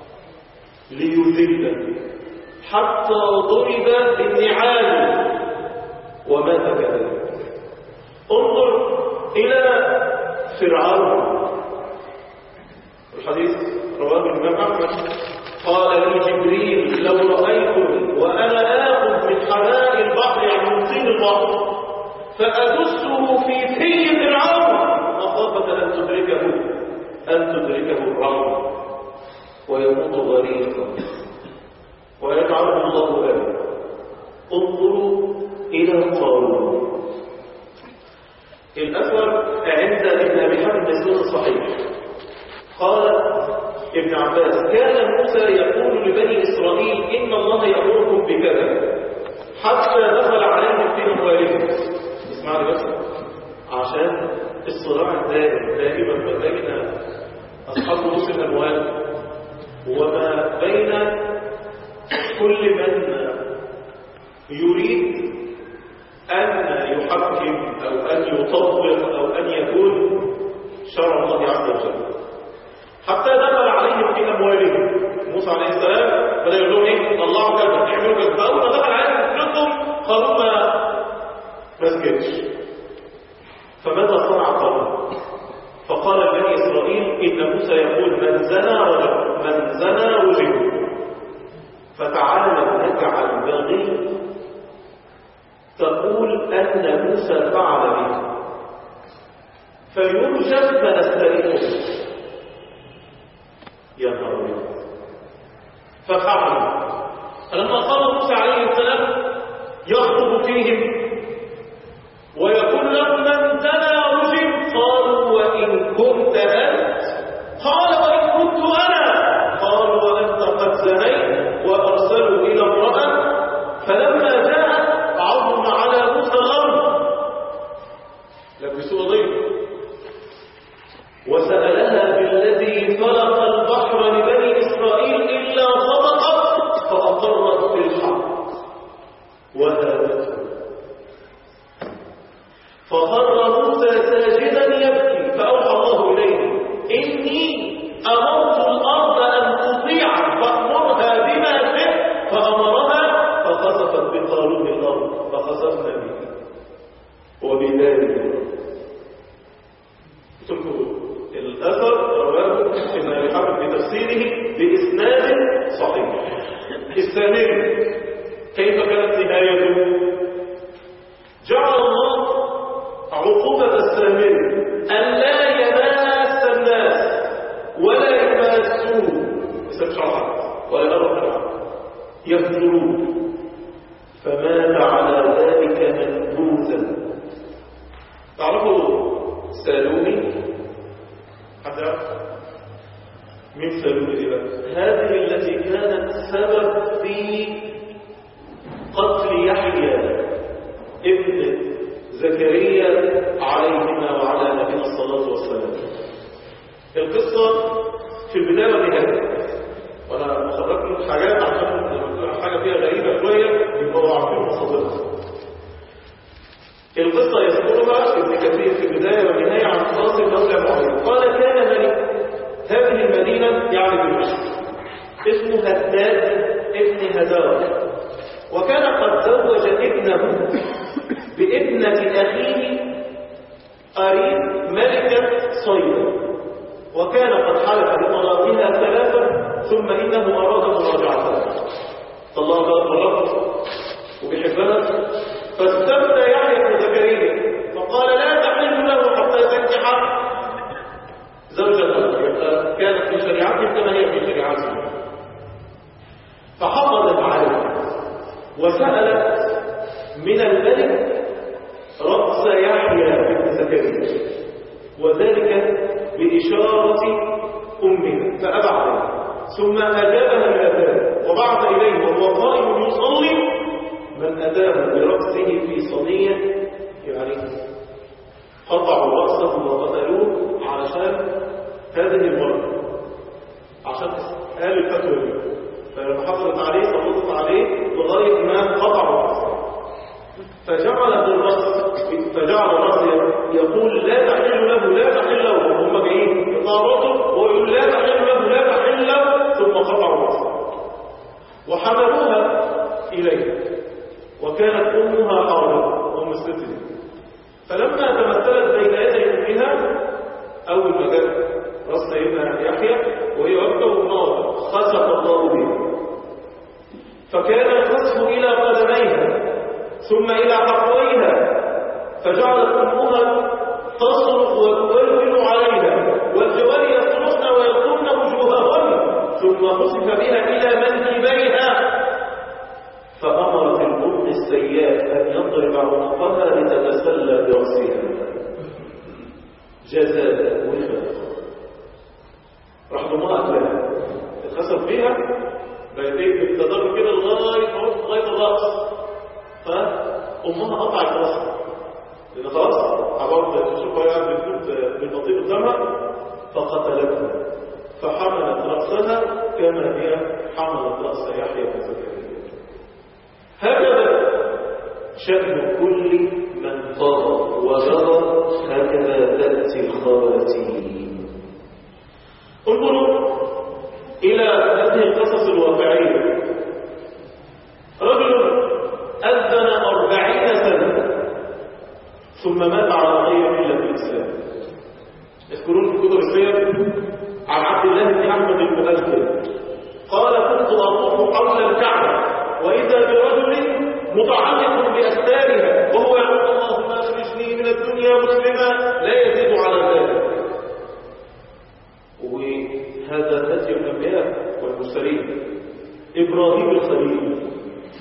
ليذل حتى ضرب بالنعال ومات كذلك انظر إلى فرعون الحديث رواه الإمام أحمد قال لي جبريل لو رأيتني وأنا آخذ من حماء البحر يعني من طين البحر فأدسه في في فرعون مخافة أن تدركه أن تدركه الرحمة ويموت غريقا ويجعله الله آمنا انظروا إلى قارون الأثر عند ابن أبي حاتم مسلم الصحيح قال ابن عباس كان موسى يقول لبني إسرائيل إن الله يأمركم بكذا حتى دخل عليهم في أموالهم اسمعني بس عشان الصراع الدائم دائما ما بين أصحاب رؤوس الأموال وما بين كل من يريد أن يحكم أو أن يطبق أو أن يكون شرع الله عز وجل حتى دخل عليهم في أموالهم موسى عليه السلام بدأ يقول لهم إيه طلعوا كذا اعملوا كذا فأول ما دخل عليهم في فلوسهم قالوا ما ما سكتش فماذا صنع قوم فقال بني إسرائيل إن موسى يقول من زنى رجل من زنى رجل فتعالوا نجعل بغي تقول أن موسى فعل به فيرجم فنستريحه يا نهار أبيض ففعل فلما قام موسى عليه السلام يخطب فيهم ويقول لهم من زنى رجم قالوا وإن كنت أنت قال وإن كنت أنا قالوا وأنت قد زنيت وأرسلوا إلى امرأة فلما جاءت عظم على موسى الأرض لبسوا ضيف وسألها بالذي فلق البحر لبني إسرائيل إلا صدقت فأقرت بالحق وهابته فخر موسى ساجدا يبكي فأوحى الله إليه إني أمرت الأرض أن تطيع فأمرها بما شئت فأمرها فخسفت بقارون الأرض فخسفنا به وبذلك تركوا الأثر رواه ابن أبي حاتم بتفسيره بإسناد صحيح الثاني كيف كانت نهايته جعل الله عقوبة السامر أن لا يماس الناس ولا يماسوه بسبب شرعا ولا أرض شرعا يفجرون فمات على ذلك منبوذا تعرفوا سالوني حتى من سالوني إذا هذه التي كانت سبب في قتل يحيى ابن زكريا عليهما وعلى نبينا الصلاة والسلام القصة في البداية والنهاية وأنا بخرج لكم حاجات عشان لما تكون حاجة فيها غريبة شوية يبقوا عارفين مصادرها القصة يذكرها ابن كثير في البداية والنهاية عن قاسم مولى معاوية قال كان ملك هذه المدينة يعني دمشق اسمه هداد ابن هدار وكان قد زوج ابنه بابنة أخيه قريب ملكة صيدا وكان قد حلف بطلاقها ثلاثا ثم إنه أراد مراجعتها طلعها ثلاث مرات وبيحبها فاستفتى يحيى بن زكريا فقال لا تحل له حتى تنكح زوجته كانت في شريعته كما هي في شريعته فحفظت عليه وسألت من الملك رأس يحيى بن زكريا وذلك بإشارة أمه فأبى عليه ثم أجابها بأذان وبعث إليه وهو قائم يصلي من أتاه برأسه في صينية يعني قطعوا رأسه وقتلوه علشان هذه المرة عشان قال الفتوى دي فلما حصلت عليه سقطت عليه لغاية ما قطعوا رأسه فجعل بالرأس فجعل الرجل يقول لا تحل له لا تحل له هم جايين يطاردوا ويقول لا تحل له لا تحل له ثم قطعوا راسه وحملوها إليه وكانت أمها حاضرة أم الست دي فلما تمثلت بين يدي أمها أول ما جاء راس سيدنا يحيى وهي واقفة والنار خسف الله بها فكان الخسف إلى قدميها ثم إلى حقويها فجعلت أمها تصرخ وتولول عليها والجواري يصرخن ويلقون وجوههن ثم خسف بها إلى منكبيها فأمرت الأم السيئات أن يضرب عنقها لتتسلى برأسها جزاء وفاق راح ضمها أكلها اتخسف فيها بيتين بالتدرج كده لغاية لغاية الرأس فأمها قطعت رأسها لأن خلاص عبارة تشوفها يعني بتموت بالبطيء قدامها فقتلتها فحملت رأسها كما هي حملت رأس يحيى بن زكريا هكذا شأن كل من طار وغرى هكذا تأتي الخواتيم انظروا إلى هذه القصص الواقعية رجل أذن أربعين سنة ثم مات على غير ملة الإسلام يذكرون في كتب السير عن عبد الله بن أحمد المؤذن قال كنت أطوف حول الكعبة وإذا برجل متعلق بأستارها وهو يقول اللهم أخرجني من الدنيا مسلما لا يزيد على ذلك وهذا هدي الأنبياء والمرسلين إبراهيم الخليل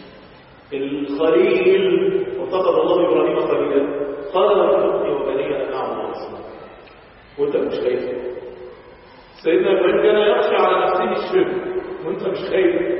الخليل واتخذ الله إبراهيم خليلا قال وارزقني وبني أن أعبد الأصنام وأنت مش خايف سيدنا إبراهيم كان يخشى على نفسه الشرك وأنت مش خايف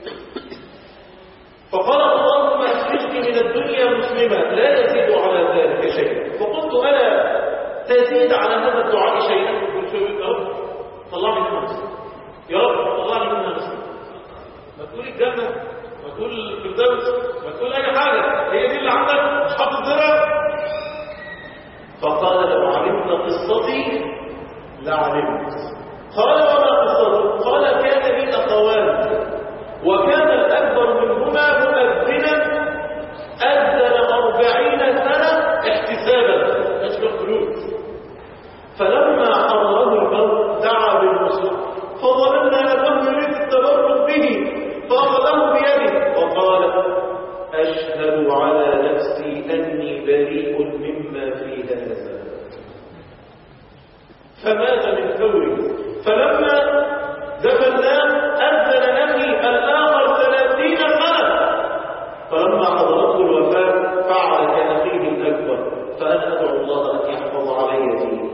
فقال اللهم اخرجني من الدنيا مسلما لا يزيد على ذلك شيء فقلت الا تزيد على هذا الدعاء شيئا قلت يا رب طلعني منها مسلم يا رب طلعني منها مسلم ما تقول الجنه ما تقول الفردوس ما تقول اي حاجه هي دي اللي عندك مش حاطط درع فقال لو علمت قصتي لعلمت قال وما قصتي قال كان لي اخوان وكان الأكبر منهما مؤذنا أذن أربعين سنة احتسابا أشبه فلوس فلما حضره الموت دعا بالمسلم فظننا أنه يريد التبرك به فأخذه بيده وقال أشهد على نفسي أني بريء مما في هذا فمات من فوره فلما دفناه أذن أبي الآخر ثلاثين سنة فلما حضرته الوفاة فعل كأخيه الأكبر فأنا أدعو الله أن يحفظ علي ديني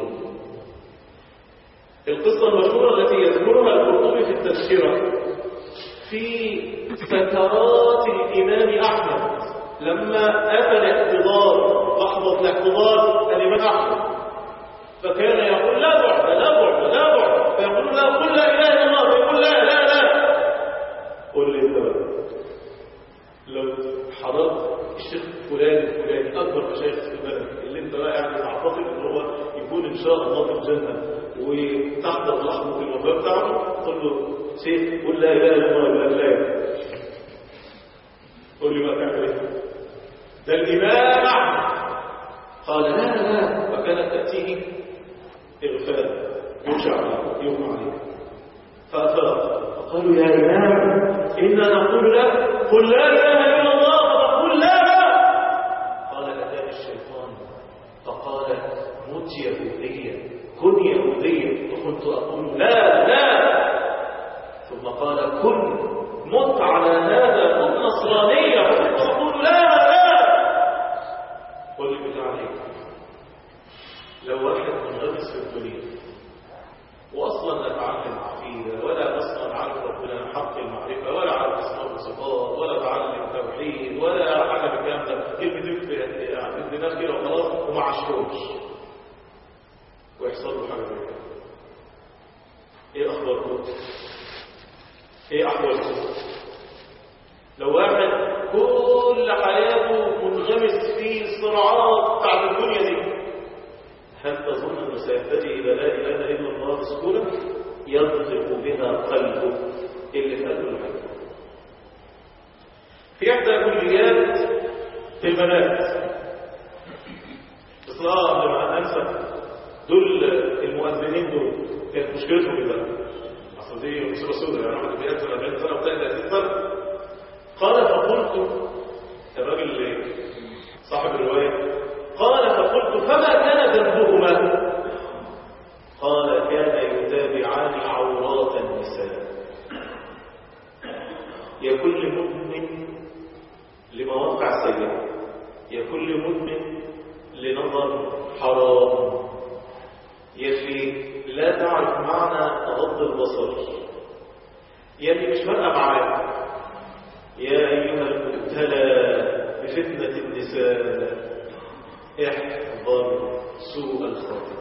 القصة المشهورة التي يذكرها القرطبي في التذكرة في سكرات الإمام أحمد لما أتى الاحتضار لحظة الاحتضار الإمام أحمد فكان يقول لا بعد لا بعد لا بعد فيقول لا قل لا إله إلا الله فيقول لا لا لا قل لي انت بقى لو حضرت الشيخ فلان الفلاني أكبر مشايخ في البلد اللي انت بقى يعني تعتقد ان هو يكون ان شاء الله في الجنة وتحضر لحظة الوفاة بتاعته تقول له شيخ قل لا إله إلا الله يقول لك لا قل لي بقى تعمل ايه ده الإمام أحمد قال لا لا فكانت تأتيه إغفال يرجع عليه يوم عليه فأفاق فقالوا يا إمام إنا نقول لك قل لا إله إلا الله فتقول لا لا قال أتاني الشيطان فقال مت يهوديا كن يهوديا فكنت أقول لا لا ثم قال كن مت على هذا كن نصرانيا فكنت أقول لا لا قل لي بتاع عليك لو واحد منغمس في الدنيا واصلا لا تعلم عقيده ولا اصلا عارف ربنا حق المعرفه ولا عارف اسماء وصفات ولا تعلم توحيد ولا حاجه من الكلام ده كلمه في الدماغ كده وخلاص وما عاشروش ويحصل له حاجه زي كده ايه اخباركم ايه احوالكم لو واحد كل حياته منغمس في الصراعات بتاعت الدنيا يظن أنه سيهتدي إلى لا إله إلا الله بسهولة ينطق بها قلبه اللي في قلبه الحاجة في إحدى كليات البنات إصلاح لما أنسى دول المؤذنين دول كانت مشكلتهم إيه بقى أصل دي مصيبة سوداء يعني واحد بيأذن 40 سنة وبتاع 30 سنة قال فقلت الراجل اللي صاحب الرواية قال فقلت فما كان ذنبهما قال كان يتابعان عورات النساء يا كل مؤمن لمواقع سيئة يا كل مؤمن لنظر حرام يا في لا تعرف معنى غض البصر يا اللي مش فارقه معاك يا ايها المبتلى بفتنه النساء احذر سوء الخاتمه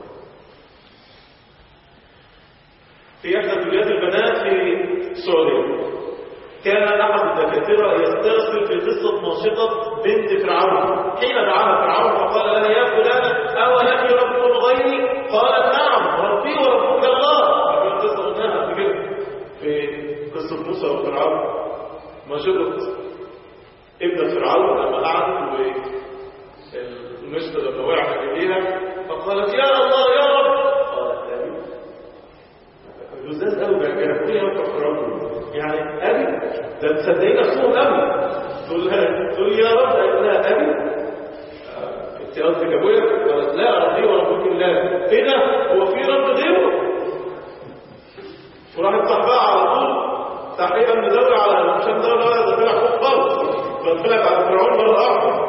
في احدى كليات البنات في السعوديه كان احد الدكاتره يسترسل في قصه ناشطه بنت فرعون حين دعاها فرعون فقال لها يا فلانه اولك رب غيري قالت نعم ربي وربك الله القصه قلناها قبل كده في قصه موسى وفرعون ناشطه ابنه فرعون لما قعدت والمشط لما وقع في ايديها فقالت يا الله يا رب قالت ابي لزاز قوي بقى يا رب فرعون يعني أبي ده مصدقين نفسهم أبي تقول لها تقول يا رب قالت لها أبي أنت قصدك أبويا؟ قالت لا ربي وربك الله إيه ده؟ هو في رب غيره؟ وراحت صاحبها على طول تحقيقا مدور على مش مدور ولا ده طلع فوق خالص فطلعت على فرعون مرة واحدة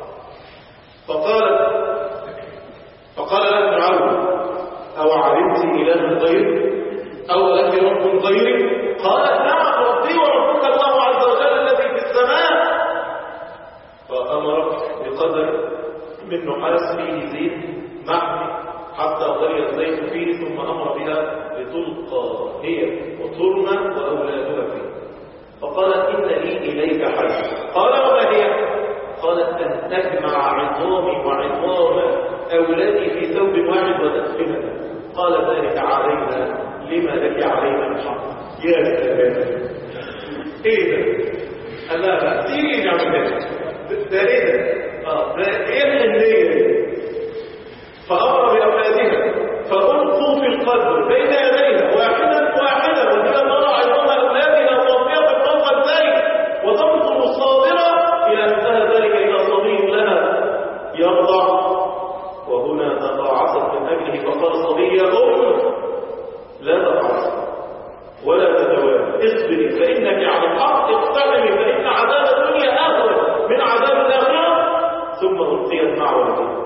فقالت فقال لها فرعون أو علمت إله غيري أو لك رب غيري قالت نعم ربي وربك الله عز وجل الذي في السماء فأمرك بقدر من نحاس فيه زيت محمي حتى غلي الزيت فيه ثم أمر بها لتلقى هي وترمى وأولادها فيه فقالت إن لي إليك حاجة قال وما هي قالت أن تجمع عظامي وعظام أولادي في ثوب واحد وتدفنها قال ذلك علينا لما لك علينا الحق يا سلام ايه ده قال لا لا تيجي نعمل ده ده ايه ده اه ده ايه الهنديه دي فامر باولادها فالقوا في القبر بين يديها واحدا واحدا وهي ترى عظام اولادها طافيه فوق الزيت وتنظر صابره الى انتهى ذلك الى صبي لها يرضع وهنا تقاعست من اجله فقال الصبي يا ام لا تقاعس ولا تتوالى اصبري فإنك على الحق اقتدمي فإن عذاب الدنيا أهون من عذاب الآخرة ثم ألقيت مع ولدها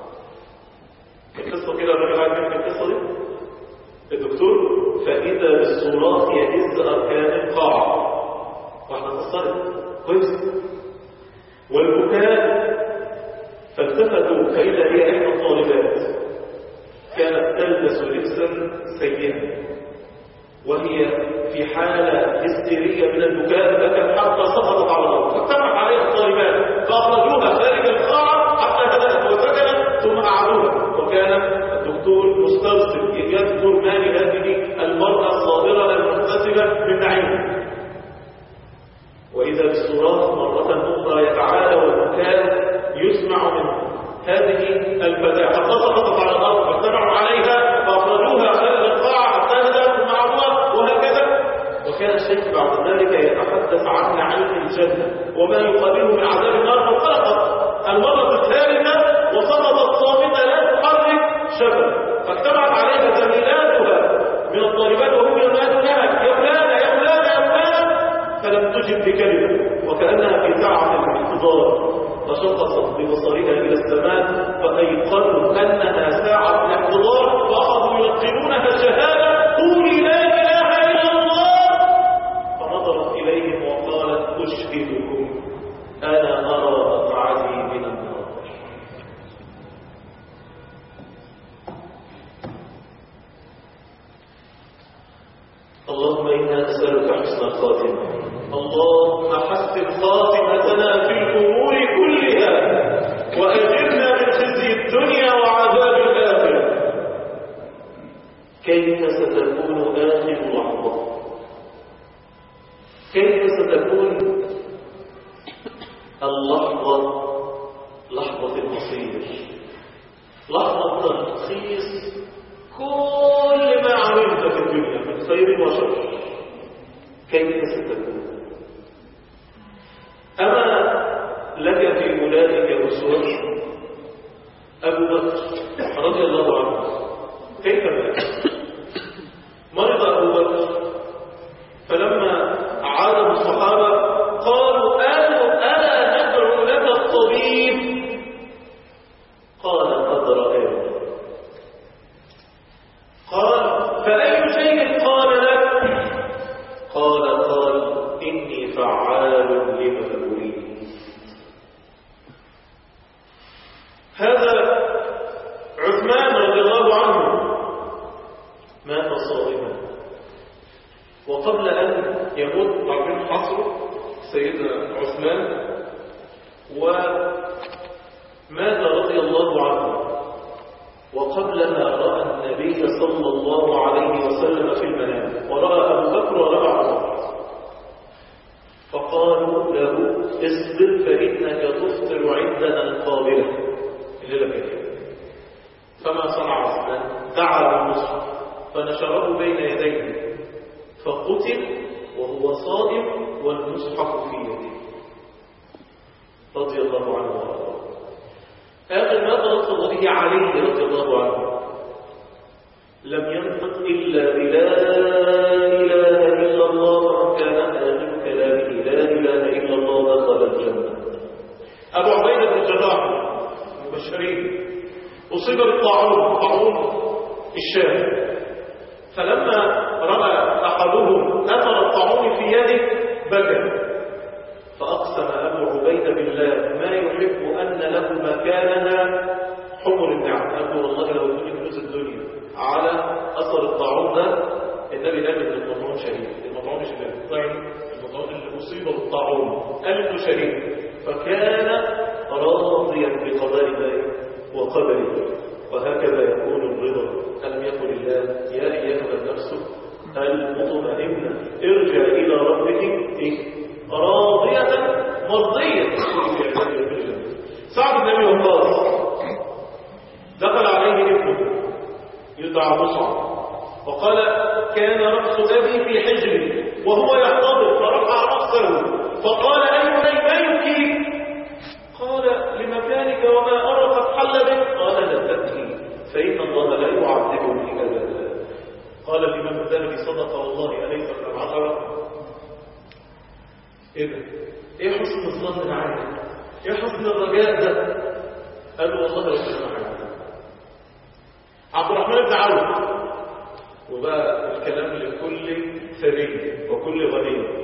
القصة كده الراجل عارف من القصة دي الدكتور فإذا بالصراط يهز أركان القاعة واحنا اتصلت كويس والبكاء فالتفتوا فإذا هي إحدى الطالبات كانت تلبس لبسا سيئا وهي في حالة هستيرية من البكاء بكت حتى سقطت على الأرض فاجتمعت عليها الطالبات فأخرجوها خارج القاعة حتى هدأت وسكنت ثم أعادوها وكان الدكتور مسترسل يذكر ما لهذه المرأة الصابرة المحتسبة من نعيمها وإذا بالصراط مرة أخرى يتعالى والبكاء يسمع منه هذه الفتاة حتى سقطت على الأرض فاجتمعوا عليها فأخرجوها خارج القاعة حتى هدأت ثم أعادوها وهكذا وكان الشيخ بعد ذلك يتحدث عن نعيم الجنة وما يقابله من عذاب النار فانطلقت المرة الثالثة وسقطت صامتة لا تحرك شفا فاجتمعت عليها زميلاتها من الطالبات وهم ينادونها يا فلانة يا فلانة يا فلانة فلم تجب بكلمة وكأنها في ساعة الاحتضار فشخصت ببصرها إلى السماء فأيقنوا أنها ساعة الاحتضار فأخذوا يلقنونها الشهادة قولي لا إله إلا الله فنظرت إليهم وقالت أشهدكم أنا أرى مقعدي من النار اللهم إنا نسألك حسن الخاتمة اللهم حسن خاتمتنا في الأمور كلها وأجرنا من خزي الدنيا وعذاب الآخرة لحظة تلخيص كل ما عملت في الدنيا من خير وشر كيف ستكون أما لك في أولئك أسوة أبو بكر رضي الله عنه كيف مات مرض أبو بكر فلما عاد الصحابة قالوا ألا ألا ندعو لك الطبيب قال قد رأيت قال فأي شيء قال لك قال قال إني فعال لما أريد هذا عثمان رضي الله عنه مات صائما وقبل أن يموت بعدين حصره سيدنا عثمان ومات رضي الله عنه وقبلها رأى النبي صلى الله عليه وسلم في المنام ورأى أبو بكر ورأى عمر فقالوا له اصبر فإنك تفطر عندنا القابلة الليلة كده فما صنع عثمان دعا بالمصحف فنشره بين يديه فقتل وهو صائم والمصحف في يده رضي الله عنه وارضاه آخر ما تلفظ به علي رضي الله عنه لم ينطق إلا بلا إله إلا الله كان آخر كلامه لا إله إلا الله دخل الجنة أبو عبيدة بن الجراح مبشرين أصيب بالطاعون طاعون الشام فلما رأى أحدهم أثر الطاعون في يده بكى فأقسم أبو عبيدة بالله ما يحب أن له مكانها حمر النعم أقول والله لو ادوني فلوس الدنيا على أثر الطاعون ده النبي قال إن المطعون شهيد المطعون مش الطعن المطعون اللي أصيب بالطاعون قال إنه شهيد فكان راضيا بقضاء الله وقدره وهكذا يكون الرضا ألم يقل الله يا أيها النفس المطمئنة ارجع إلى ربك إيه؟ راضية مرضية سعد بن أبي وقاص دخل عليه ابنه يدعى مصعب وقال كان رأس أبي في حجري وهو يحتضر فرفع رأسه فقال أي بني ما يبكيك قال لمكانك وما أرى قد حل بك قال لا تبكي فإن الله لا يعذبني أبدا قال الإمام الذهبي صدق والله أليس ابن العشرة ايه ده ايه حسن الظن العالي ايه حسن الرجاء ده قالوا والله ربنا معانا عبد الرحمن بن عوف وبقى الكلام لكل ثري وكل غني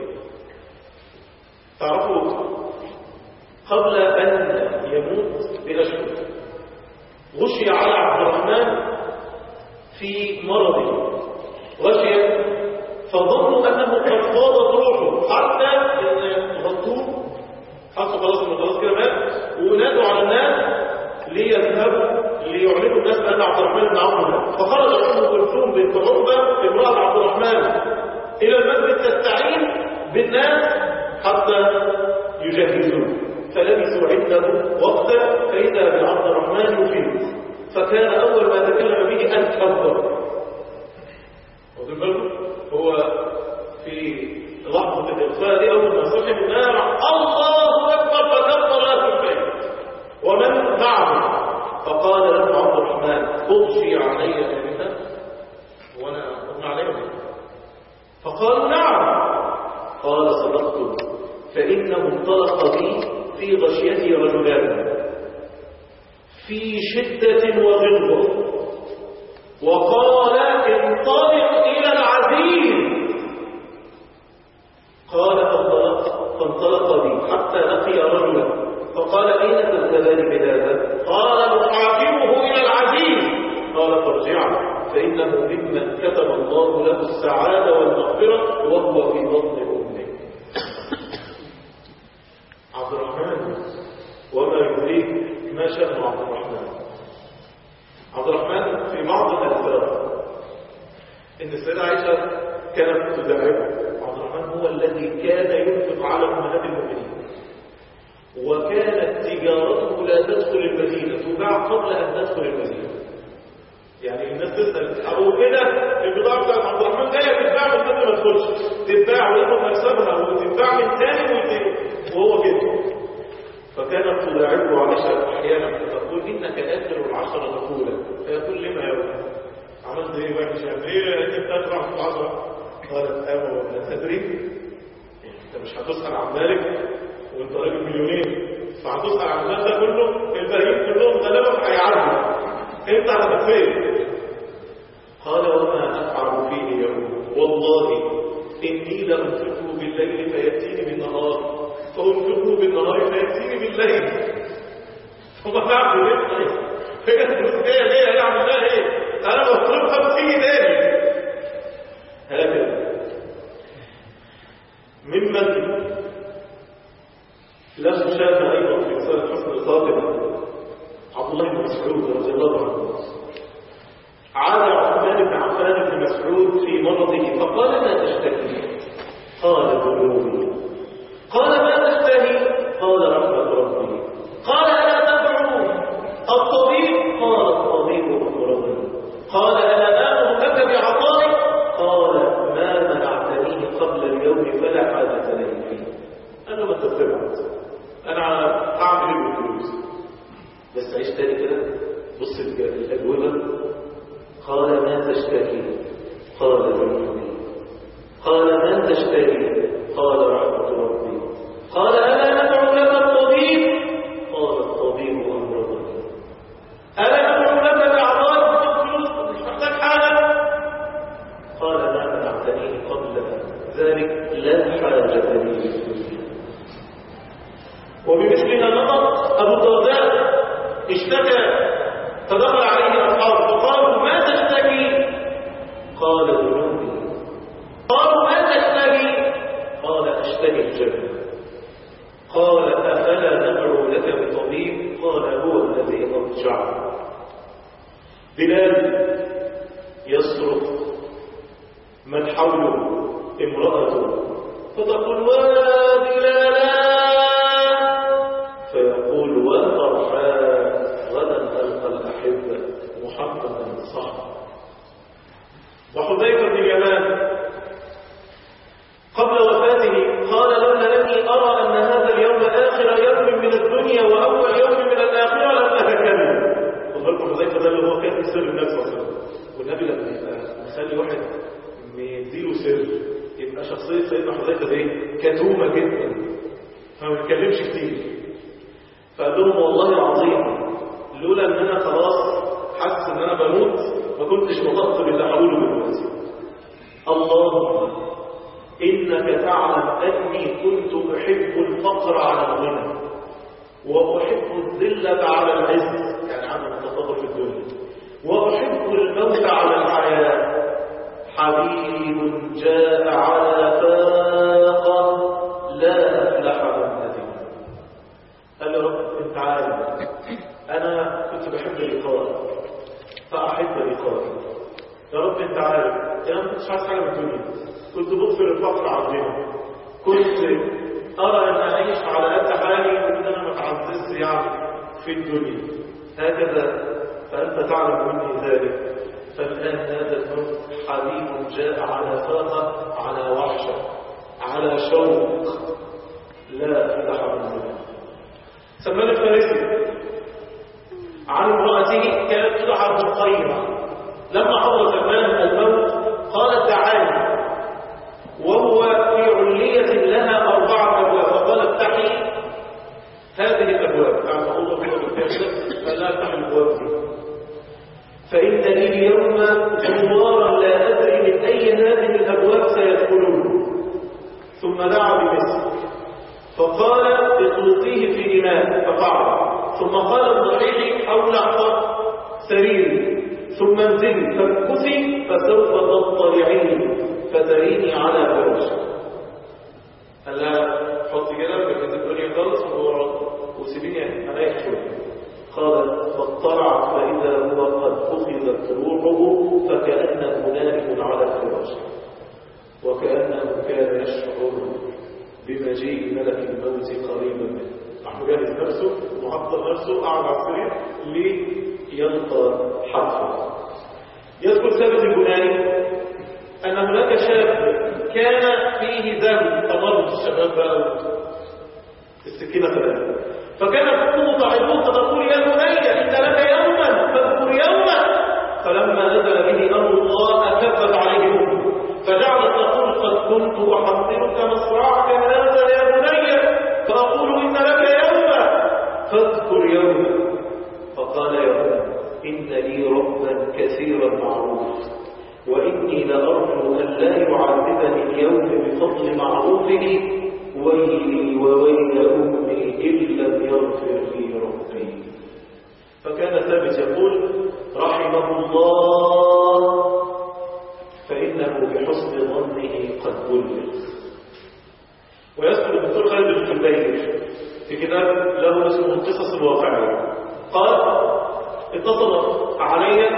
تعرفوا قبل ان يموت باشهر غشي على عبد الرحمن في مرضه غشي فظنوا انه قد فاضت روحه حتى غطوه حتى خلاص انه خلاص كده مات ونادوا على الناس ليذهبوا ليعلموا الناس ان عبد الرحمن بن عوف مات فخرجت ام كلثوم بنت عقبه امراه عبد الرحمن الى المسجد تستعين بالناس حتى يجهزوه فلبثوا عنده وقتا فاذا بعبد الرحمن يفيد فكان اول ما تكلم به ان كبر واخدين بالكم هو في لحظة الإخفاء دي أول ما صحي النار الله أكبر فكبر أهل البيت ومن معه فقال له عبد الرحمن أغشي علي آلهة وأنا أغنى عليهم فقالوا نعم قال صدقتم فإنه انطلق بي في غشيتي رجلان في شدة وغلظة وقال انطلق إلى العزيز قال فانطلق فانطلق بي حتى لقي رجلا فقال أين تذهبان بهذا قال نحاكمه إلى العزيز قال فارجعا فإنه ممن كتب الله له السعادة والمغفرة وهو في بطن أمه عبد الرحمن وما يدريك ما شأن عبد الرحمن عبد الرحمن في بعض الأسباب إن السيدة عائشة كانت تدعبه عبد الرحمن هو الذي كان ينفق على أمهات المؤمنين وكانت تجارته لا تدخل المدينة وتباع قبل أن تدخل المدينة يعني الناس تسأل أو كده البضاعة بتاعت عبد الرحمن جاية تتباع من قبل ما تخش تتباع وياخد مكسبها وتتباع من تاني وت- وهو كده فكانت تلاعبه عائشة أحيانا فتقول إنك آكل العشرة نقولا فيقول لما يا ولد عملت إيه وحش يعني إيه أنت بتدفع في العشرة قالت أما ولا تدري أنت مش هتسأل عن ذلك وأنت راجل مليونير فهتسأل عن المال ده كله الباقيين كلهم غالبا هيعدوا أنت هتتفين قال وما أفعل فيه يوم والله إني لأنفقه بالليل فيأتيني بالنهار فأنفقه بالنهار فيأتيني بالليل فما تعمل إيه طيب؟ هي الفلوس جاية ليه هي عامل لها إيه؟ أنا بصرفها بتيجي تاني هكذا ممن له شان أيضا في رسالة حسن الخاتمة عبد الله بن مسعود رضي الله عنه عاد عثمان بن عفان بن مسعود في مرضه فقال ما تشتكي قال ذنوبي قال ما تشتهي قال رحمة ربي قال ألا تدعو الطبيب قال الطبيب أمرضني قال ألا آمر لك بعطائي قال ما منعتنيه قبل اليوم فلا حاجة لي فيه قال له ما تستبعد أنا أعمل إيه بالفلوس بس عيش تاني كده بص الج- الأجوبة قال ما تشتكي قال ذنوبي قال ما تشتهي قال رحمة ربي قال ألا ندعو لك الطبيب قال الطبيب أمرضني ألا ندعو لك بأعضاء فلوس مش محتاج حاجة قال ما منعتني قبل ذلك لا حاجة لي في الدنيا وبمثلها نطق أبو الدرداء اشتكى فدخل عليه أصحابه فقالوا ما تشتكي قال ذنوبي قالوا ما تشتهي قال أشتهي الجنة قال أفلا ندعو لك بطبيب قال هو الذي أرجع بلال يصرخ من حوله امرأته فتقول وبلالا فيقول وفرحان غدا ألقى الأحبة محمدا صعبا وحذيفة بن اليمان قبل وفاته قال لولا أني أرى أن هذا اليوم آخر يوم من الدنيا وأول يوم من الآخرة لم أتكلم وذلك حذيفة ده اللي هو كان في سر النبي صلى الله عليه وسلم والنبي لما يبقى مخلي واحد مديله سر يبقى شخصية سيدنا حذيفة دي كتومة جدا فما بيتكلمش كتير فقال لهم والله العظيم لولا ان انا خلاص حاسس ان انا بموت ما كنتش مطلق باللي هقوله دلوقتي اللهم انك تعلم اني كنت احب الفقر على الغنى واحب الذله على العز يعني عدم التفاضل في الدنيا واحب الموت على الحياه حبيب جاء على فاقه لا افلح من ندم قال يا رب انت عارف انا كنت بحب لقائك فاحب لقائك يا رب انت عارف انا ما كنتش عايز حاجه من الدنيا كنت بغفر الفقر عظيما كنت ارى ان اعيش على قد حالي وان انا ما اتعززش يعني في الدنيا هكذا فانت تعلم مني ذلك فالان هذا الموت حبيب جاء على فاقه على وحشه على شوق لا فتح من ذلك سلمان الفارسي عن امرأته كانت تدعى بقيرة لما حضر سلمان الموت قالت دعاني وهو في علية لها أربعة أبواب فقال افتحي هذه الأبواب بعد ما أوضع كده بالكامل قال لا افتح الأبواب دي فإن لي اليوم زوارا لا أدري من أي هذه الأبواب سيدخلون ثم دعا بمثل فقال اطلقيه في إناء فقعد ثم قال اضحيه حول حفر سريري ثم انزلي فامكثي فسوف تطلعيني فتريني على فرش قال لها حطي كده بكت الدنيا خالص وسيبيني اريح شويه قالت فاطلعت فاذا هو قد اخذت روحه فكانه نائم على الفراش وكانه كان يشعر بمجيء ملك الموت قريبا منه راح مجهز نفسه ومعطل نفسه قاعد على السرير ليلقى حرفه يذكر ثابت البناني أن هناك شاب كان فيه دم تمرد الشباب بقى السكينة ثلاثة فكانت أمه تعظه فتقول يا بني إن لك يوما فاذكر يوما فلما نزل به أمر الله أكفت عليه أمه فجعلت تقول قد كنت أحضرك مصرعك هذا يا بني فأقول إن لك يوما فاذكر يوما فقال يا أم إن لي ربا كثيرا معروف وإني لأرجو أن لا يعذبني اليوم بفضل معروفه ويلي وويل أمي إن لم يغفر لي ربي فكان ثابت يقول رحمه الله فإنه بحسن ظنه قد بلغ ويذكر الدكتور خالد بن الجبير في كتاب له اسمه القصص الواقعية قال اتصل علي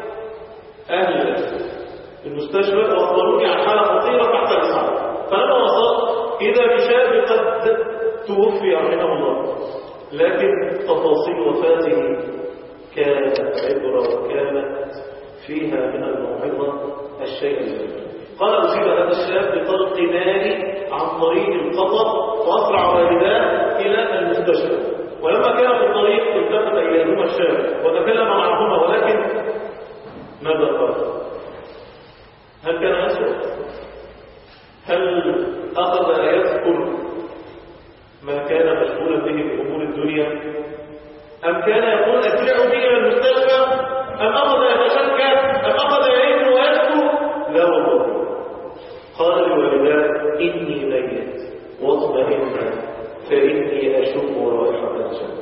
أهل المستشفى وأخبروني عن حالة خطيرة تحت الإسعاف فلما وصلت إذا بشاب قد توفي رحمه الله لكن تفاصيل وفاته كانت عبرة وكانت فيها من الموعظة الشيء الجميل قال أصيب هذا الشاب بطرق ناري عن طريق القطر وأسرع والداه إلى المستشفى ولما كان في الطريق التفت إليهما الشاب وتكلم معهما ولكن ماذا قال؟ هل كان أسود؟ هل أخذ يذكر ما كان مشغولا به في أمور الدنيا؟ أم كان يقول أسرعوا بي إلى المستشفى؟ أم أخذ يتشكى؟ أم أخذ يعيد ويشكو؟ لا والله قال لوالداه إني ميت واطمئن فإني أشم رائحة الجنة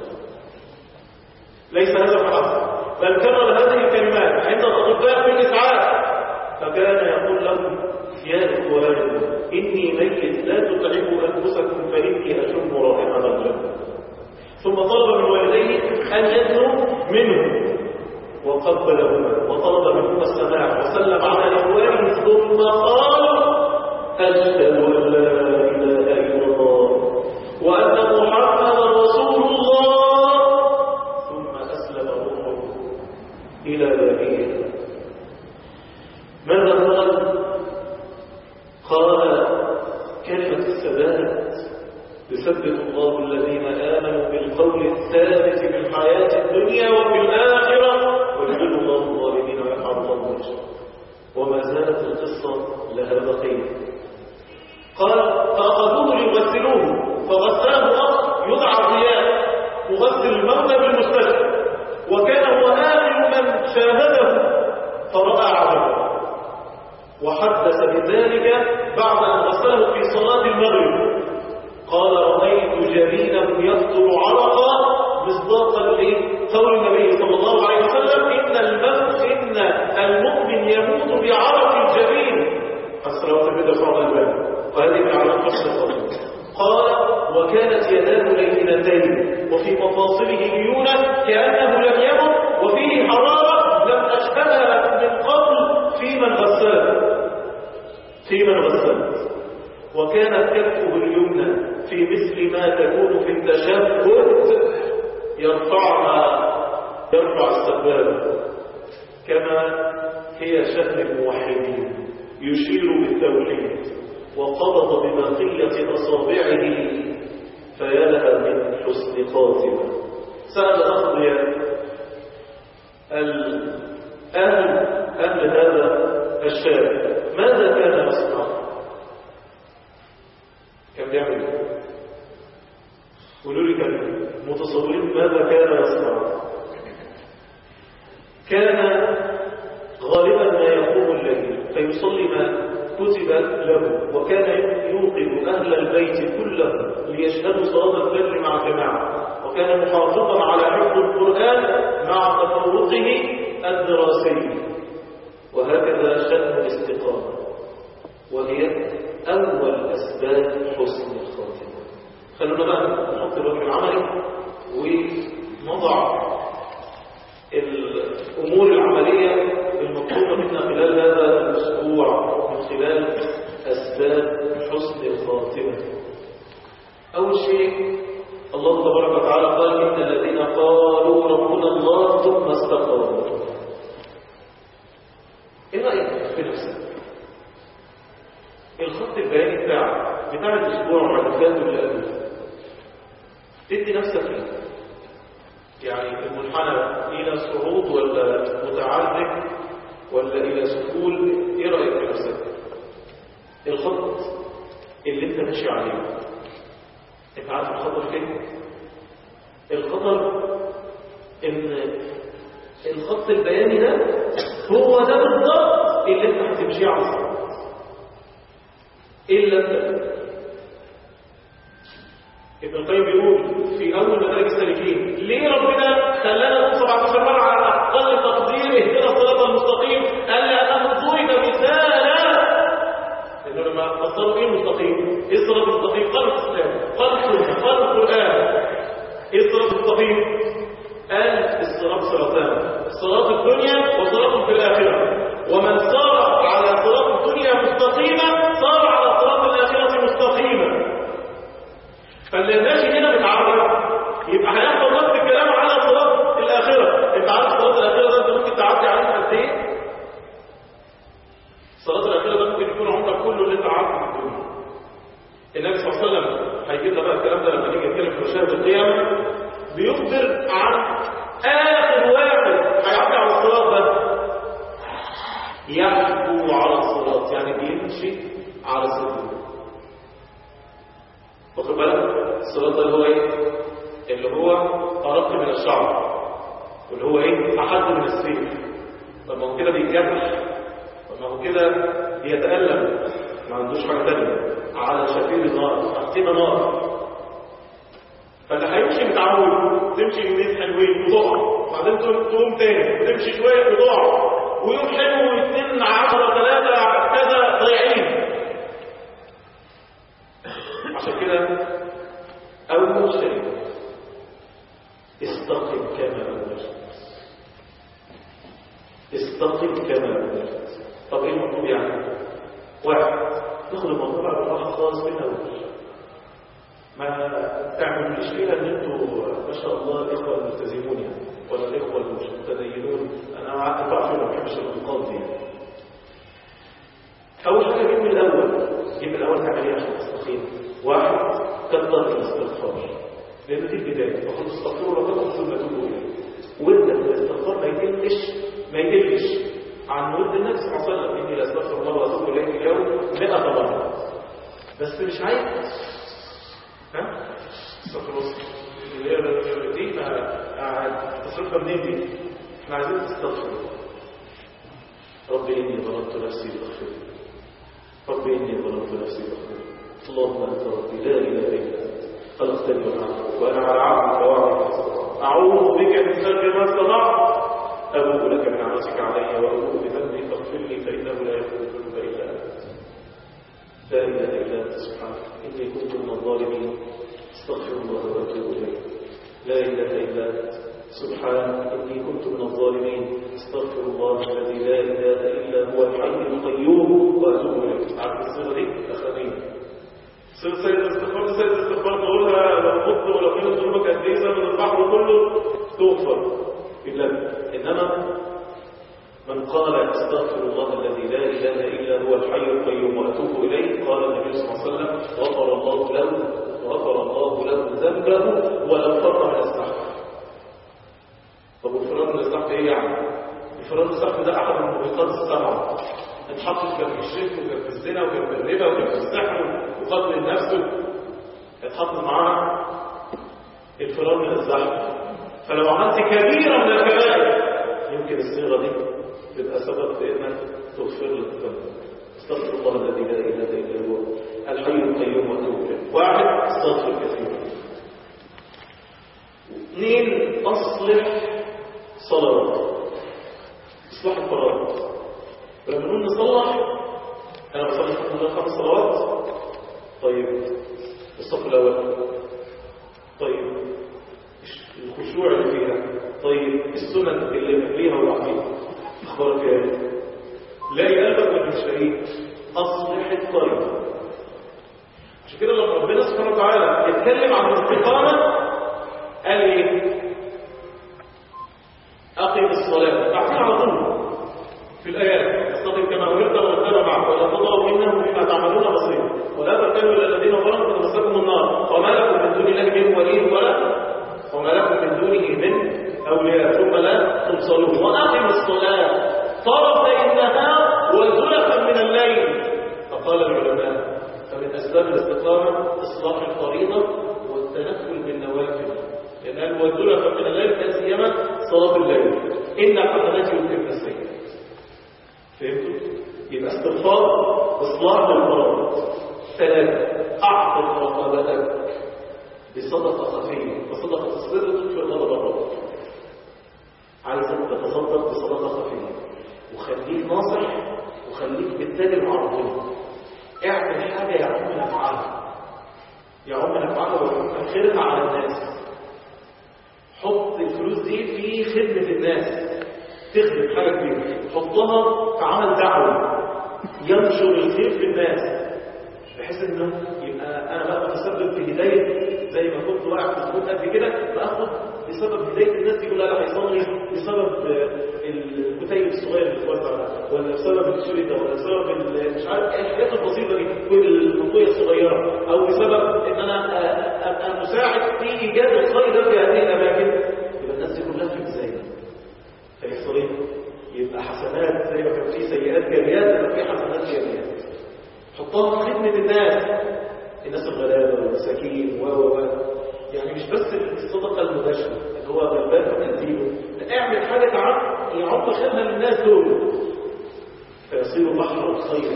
ليس هذا فقط بل كرر هذه الكلمات عند الأطباء في الإسعاف فكان يقول لهم يا إخواني إني ميت لا تتعبوا أنفسكم فإني أشم رائحة الجنة ثم طلب من والديه أن يدنوا منه وقبلهما وطلب منهما السماع وسلم على إخوانه ثم قال أشهد أن لا إله إلا الله وأن محمدا رسول الله ثم أسلم روحه إلى بنيه ماذا قال؟ قال كلمة الثبات يثبت الله الذين آمنوا بالقول الثابت في الحياة الدنيا وفي الآخرة ويذل الله الظالمين ويفعل الله وجهه وما زالت القصة لها بقية قال فأخذوه ليغسلوه فغسله أخ يدعى ضياء مغسل الموتى بالمستشفى وكان هو آخر من شاهده فرأى عجبا وحدث بذلك بعد أن غسله في صلاة المغرب قال رأيت جبينه يقطر عرقا مصداقا لقول النبي صلى الله عليه وسلم إن الموت إن المؤمن يموت بعرق الجبين الصلاة البدء فرع الباب وهذه من علامات حسن الصلاة قال وكانت يداه لينتين وفي مفاصله ليونة كأنه لم يمت وفيه حرارة لم أشهدها من قبل في من غسل في من غسل وكانت كفه اليمنى في مثل ما تكون في التشهد يرفعها يرفع السبابة كما هي شأن الموحدين يشير بالتوحيد وقبض ببقية أصابعه فيا لها من حسن خاتمة سأل أخضياء الأهل أهل هذا الشاب ماذا كان يصنع كان بيعمل ايه قولوا لي كان متصورين ماذا كان يصنع كان غالبا ما يقوم الليل فيصلي ما كتب له وكان يوقظ أهل البيت كلهم ليشهدوا صلاة الفجر مع جماعة وكان محافظا على حفظ القرآن مع تفوقه الدراسي وهكذا شأن الاستقامة وهي أول أسباب حسن الخاتمة خلونا بقى نحط الوجه العملي ونضع الأمور العملية المطلوبة منا خلال هذا الأسبوع من خلال أسباب حسن الخاتمة أول شيء الله تبارك وتعالى قال إن الذين قالوا ربنا الله ثم استقاموا ايه رأيك في نفسك الخط البياني بتاعك بتاع الاسبوع ولا اللي فات واللي قبله تدي نفسك ايه يعني المنحنى الى صعود ولا متعرج ولا الى سفول ايه رايك في نفسك الخط اللي انت ماشي عليه انت عارف الخطر فين الخطر ان الخط البياني ده هو ده بالضبط اللي انت هتمشيه على الصراط الا انت ابن القيم بيقول في اول مدارج السالكين ليه ربنا خلانا نقول 17 مره على اقل تقدير اهدنا الصراط المستقيم قال لانه ضرب مثالا انه لما فسروا ايه المستقيم ايه الصراط المستقيم قال الاسلام قال السنه قال القران ايه الصراط المستقيم قال الصراط صراطان صراط الدنيا وصراط في الاخره ومن صار على صراط الدنيا مستقيما صار على صراط الاخره مستقيما فاللي ماشي هنا متعرض يبقى هياخد نفس الكلام على صراط الاخره انت عارف صراط الاخره ده انت ممكن تعدي عليه قد ايه صراط الاخره ده ممكن يكون عمرك كله اللي انت عارفه في الدنيا النبي صلى الله عليه وسلم هيجيب لنا بقى الكلام ده لما نيجي نتكلم في مشاهد القيامه بيخبر عن اخر واحد هيعدي على الصراط ده يحبو على الصراط يعني بيمشي على صدره واخد بالك الصراط ده اللي هو ايه اللي هو ارق من الشعر واللي هو ايه احد من السيف طب ما هو كده بيتجرح طب ما هو كده بيتالم ما عندوش حاجه ثانيه على شفير النار تحتنا نار فاللي هيمشي متعود تمشي يومين حلوين وتقع بعدين تقوم تاني وتمشي شويه وتقع ويوم حلو واثنين عشرة ثلاثة كذا ضايعين عشان كده أول شيء استقم كما أمرت استقم كما أمرت طب ايه المطلوب يعني؟ واحد ناخد الموضوع بالراحة خالص من أول ما تعملوش كده ان انتوا ما شاء الله الاخوه الملتزمون يعني ولا الاخوه المتدينون انا قعدت بعرف ما بحبش الانقاض دي اول حاجه جيب من الاول جيب من الاول تعمل ايه عشان تستقيم واحد كتر الاستغفار لان دي البدايه وقد استغفروا ربكم ثم توبوا اليه وابدا الاستغفار ما يقلش ما يقلش عن ود النبي صلى الله عليه وسلم اني لاستغفر الله واتوب اليه في اليوم 100 مره بس مش عايز ها استغفر الله دي تصرفها منين دي احنا عايزين تستغفر ربي اني ظلمت نفسي فاغفر لي ربي اني ظلمت نفسي فاغفر لي اللهم انت ربي لا اله الا انت خلقتني وعبدك وانا على عبدك ووعدك اعوذ بك من شر ما صنعت ابوء لك بنعمتك علي وابوء بذنبي فاغفر لي فانه لا يغفر الذنوب الا انت لا اله الا انت سبحانك اني كنت من الظالمين استغفر الله واتوب اليه لا اله الا انت سبحانك اني كنت من الظالمين استغفر الله الذي لا اله الا هو الحي القيوم واتوب اليه عارف الصيغه دي الاخرانيه صيغه سيد الاستغفار سيد الاستغفار تقولها لو خط ولو كانت ذنوبك قد ايه من البحر كله تغفر الا انما من قال استغفر الله الذي لا اله الا هو الحي القيوم واتوب اليه قال النبي صلى الله عليه وسلم غفر الله له غفر الله له ذنبه ولو فر من السحر طب والفرار من السحر ايه يعني الفرار من السحر ده احد الموبقات السبعه اتحط جنب الشرك وجنب الزنا وجنب الربا وجنب السحر وقتل النفس اتحط معاه الفرار من الزحف فلو عملت كبيرة من الكبائر يمكن الصيغة دي تبقى سبب في انك تغفر لك ذنبك استغفر الله الذي لا اله الا هو الحي القيوم واتوب اليه واحد استغفر كثيرا اثنين اصلح صلوات اصلاح الفرائض ولما نقول نصلح انا بصلي الحمد لله خمس صلوات طيب الصف الاول طيب الخشوع اللي فيها طيب السنن اللي قبليها وبعديها اخبارك ايه لاقي قلبك ولا مش لاقيه اصلح الطريق عشان كده لما ربنا سبحانه وتعالى يتكلم عن الاستقامه قال ايه اقم الصلاه بعدين على طول في الايات استقم كما امرت واتبع معك ولا تطغوا انه بما تعملون بصير ولا تركنوا الى الذين ظلموا فتمسكهم النار وما لكم من دون الله من ولي ولا وما لكم من دونه من اولياء ثم لا تبصرون واقم الصلاه طرفي النهار وزلفا من الليل فقال العلماء فمن اسباب الاستقامه اصلاح الفريضه والتنفل بالنوافل لان وزلفا من الليل لا سيما صلاه الليل ان حسنات يذهبن السيئات فهمتوا؟ يبقى استغفار اصلاح للفرائض ثلاثه اعطف رقبتك بصدقه خفيه وصدقه السر تطفئ غضب الرب عايزك تتصدق بصدقه خفيه وخليك ناصح وخليك بالتالي مع ربنا اعمل حاجه يا عم نفعها يا عم نفعها ويكون خيرها على الناس حط الفلوس دي في خدمه الناس تخدم حاجه كبيره حطها في عمل دعوه ينشر الخير في الناس بحيث انه يبقى انا بقى بتسبب في هدايه زي ما كنت واقع في الزبون قد كده باخد بسبب هدايه الناس دي كلها لا هيصلي بسبب الكتيب الصغير اللي اتوزع ولا بسبب الشركه ولا بسبب مش عارف الحاجات البسيطه دي والمطويه الصغيره او بسبب ان انا ابقى مساعد في ايجاد الخير ده في هذه الاماكن يبقى الناس دي كلها في ميزان فيحصل ايه؟ يبقى حسنات زي ما كان في سيئات جاريات يبقى في حسنات جاريات حطها في خدمه الناس الناس الغلابه والمساكين و و يعني مش بس الصدقه المباشره اللي هو غلبان تنزيله اعمل حاجه تعب يعط خدمه للناس دول فيصير بحر الخير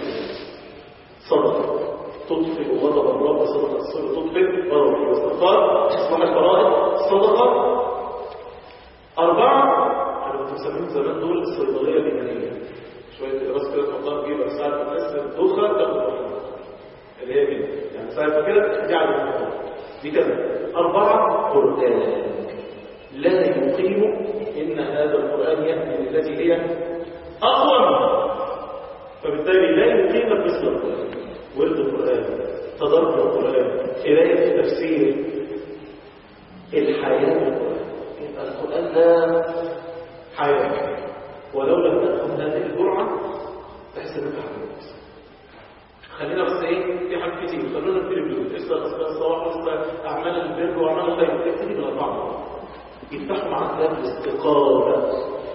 صدقه تطفئ غضب الرب صدقه السر تطفئ غضب الاستغفار اصلاح الفرائض صدقه اربعه كانوا بيسموهم زمان دول الصيدليه الايمانيه شويه دراسه كده تحطها في جيبك ساعه ما تحس الدوخه تاخد واحده اللي هي كده يعني ساعه ما كده ترجع للموضوع دي كده اربعه قران لا يقيم ان هذا القران يهدي للتي هي اقوم فبالتالي لا يقيمك مثل القران ورد القران تدبر القران قراءه تفسير الحياه بالقران يبقى القران ده حياه ولو لم تدخل هذه الجرعه تحس انك حبيت خلينا بس ايه في حاجات كتير خلونا نبتدي بدول اسال اسال الصلاح اسال اعمال البر واعمال الخير ابتدي بالاربعه يفتحوا معاك باب الاستقامه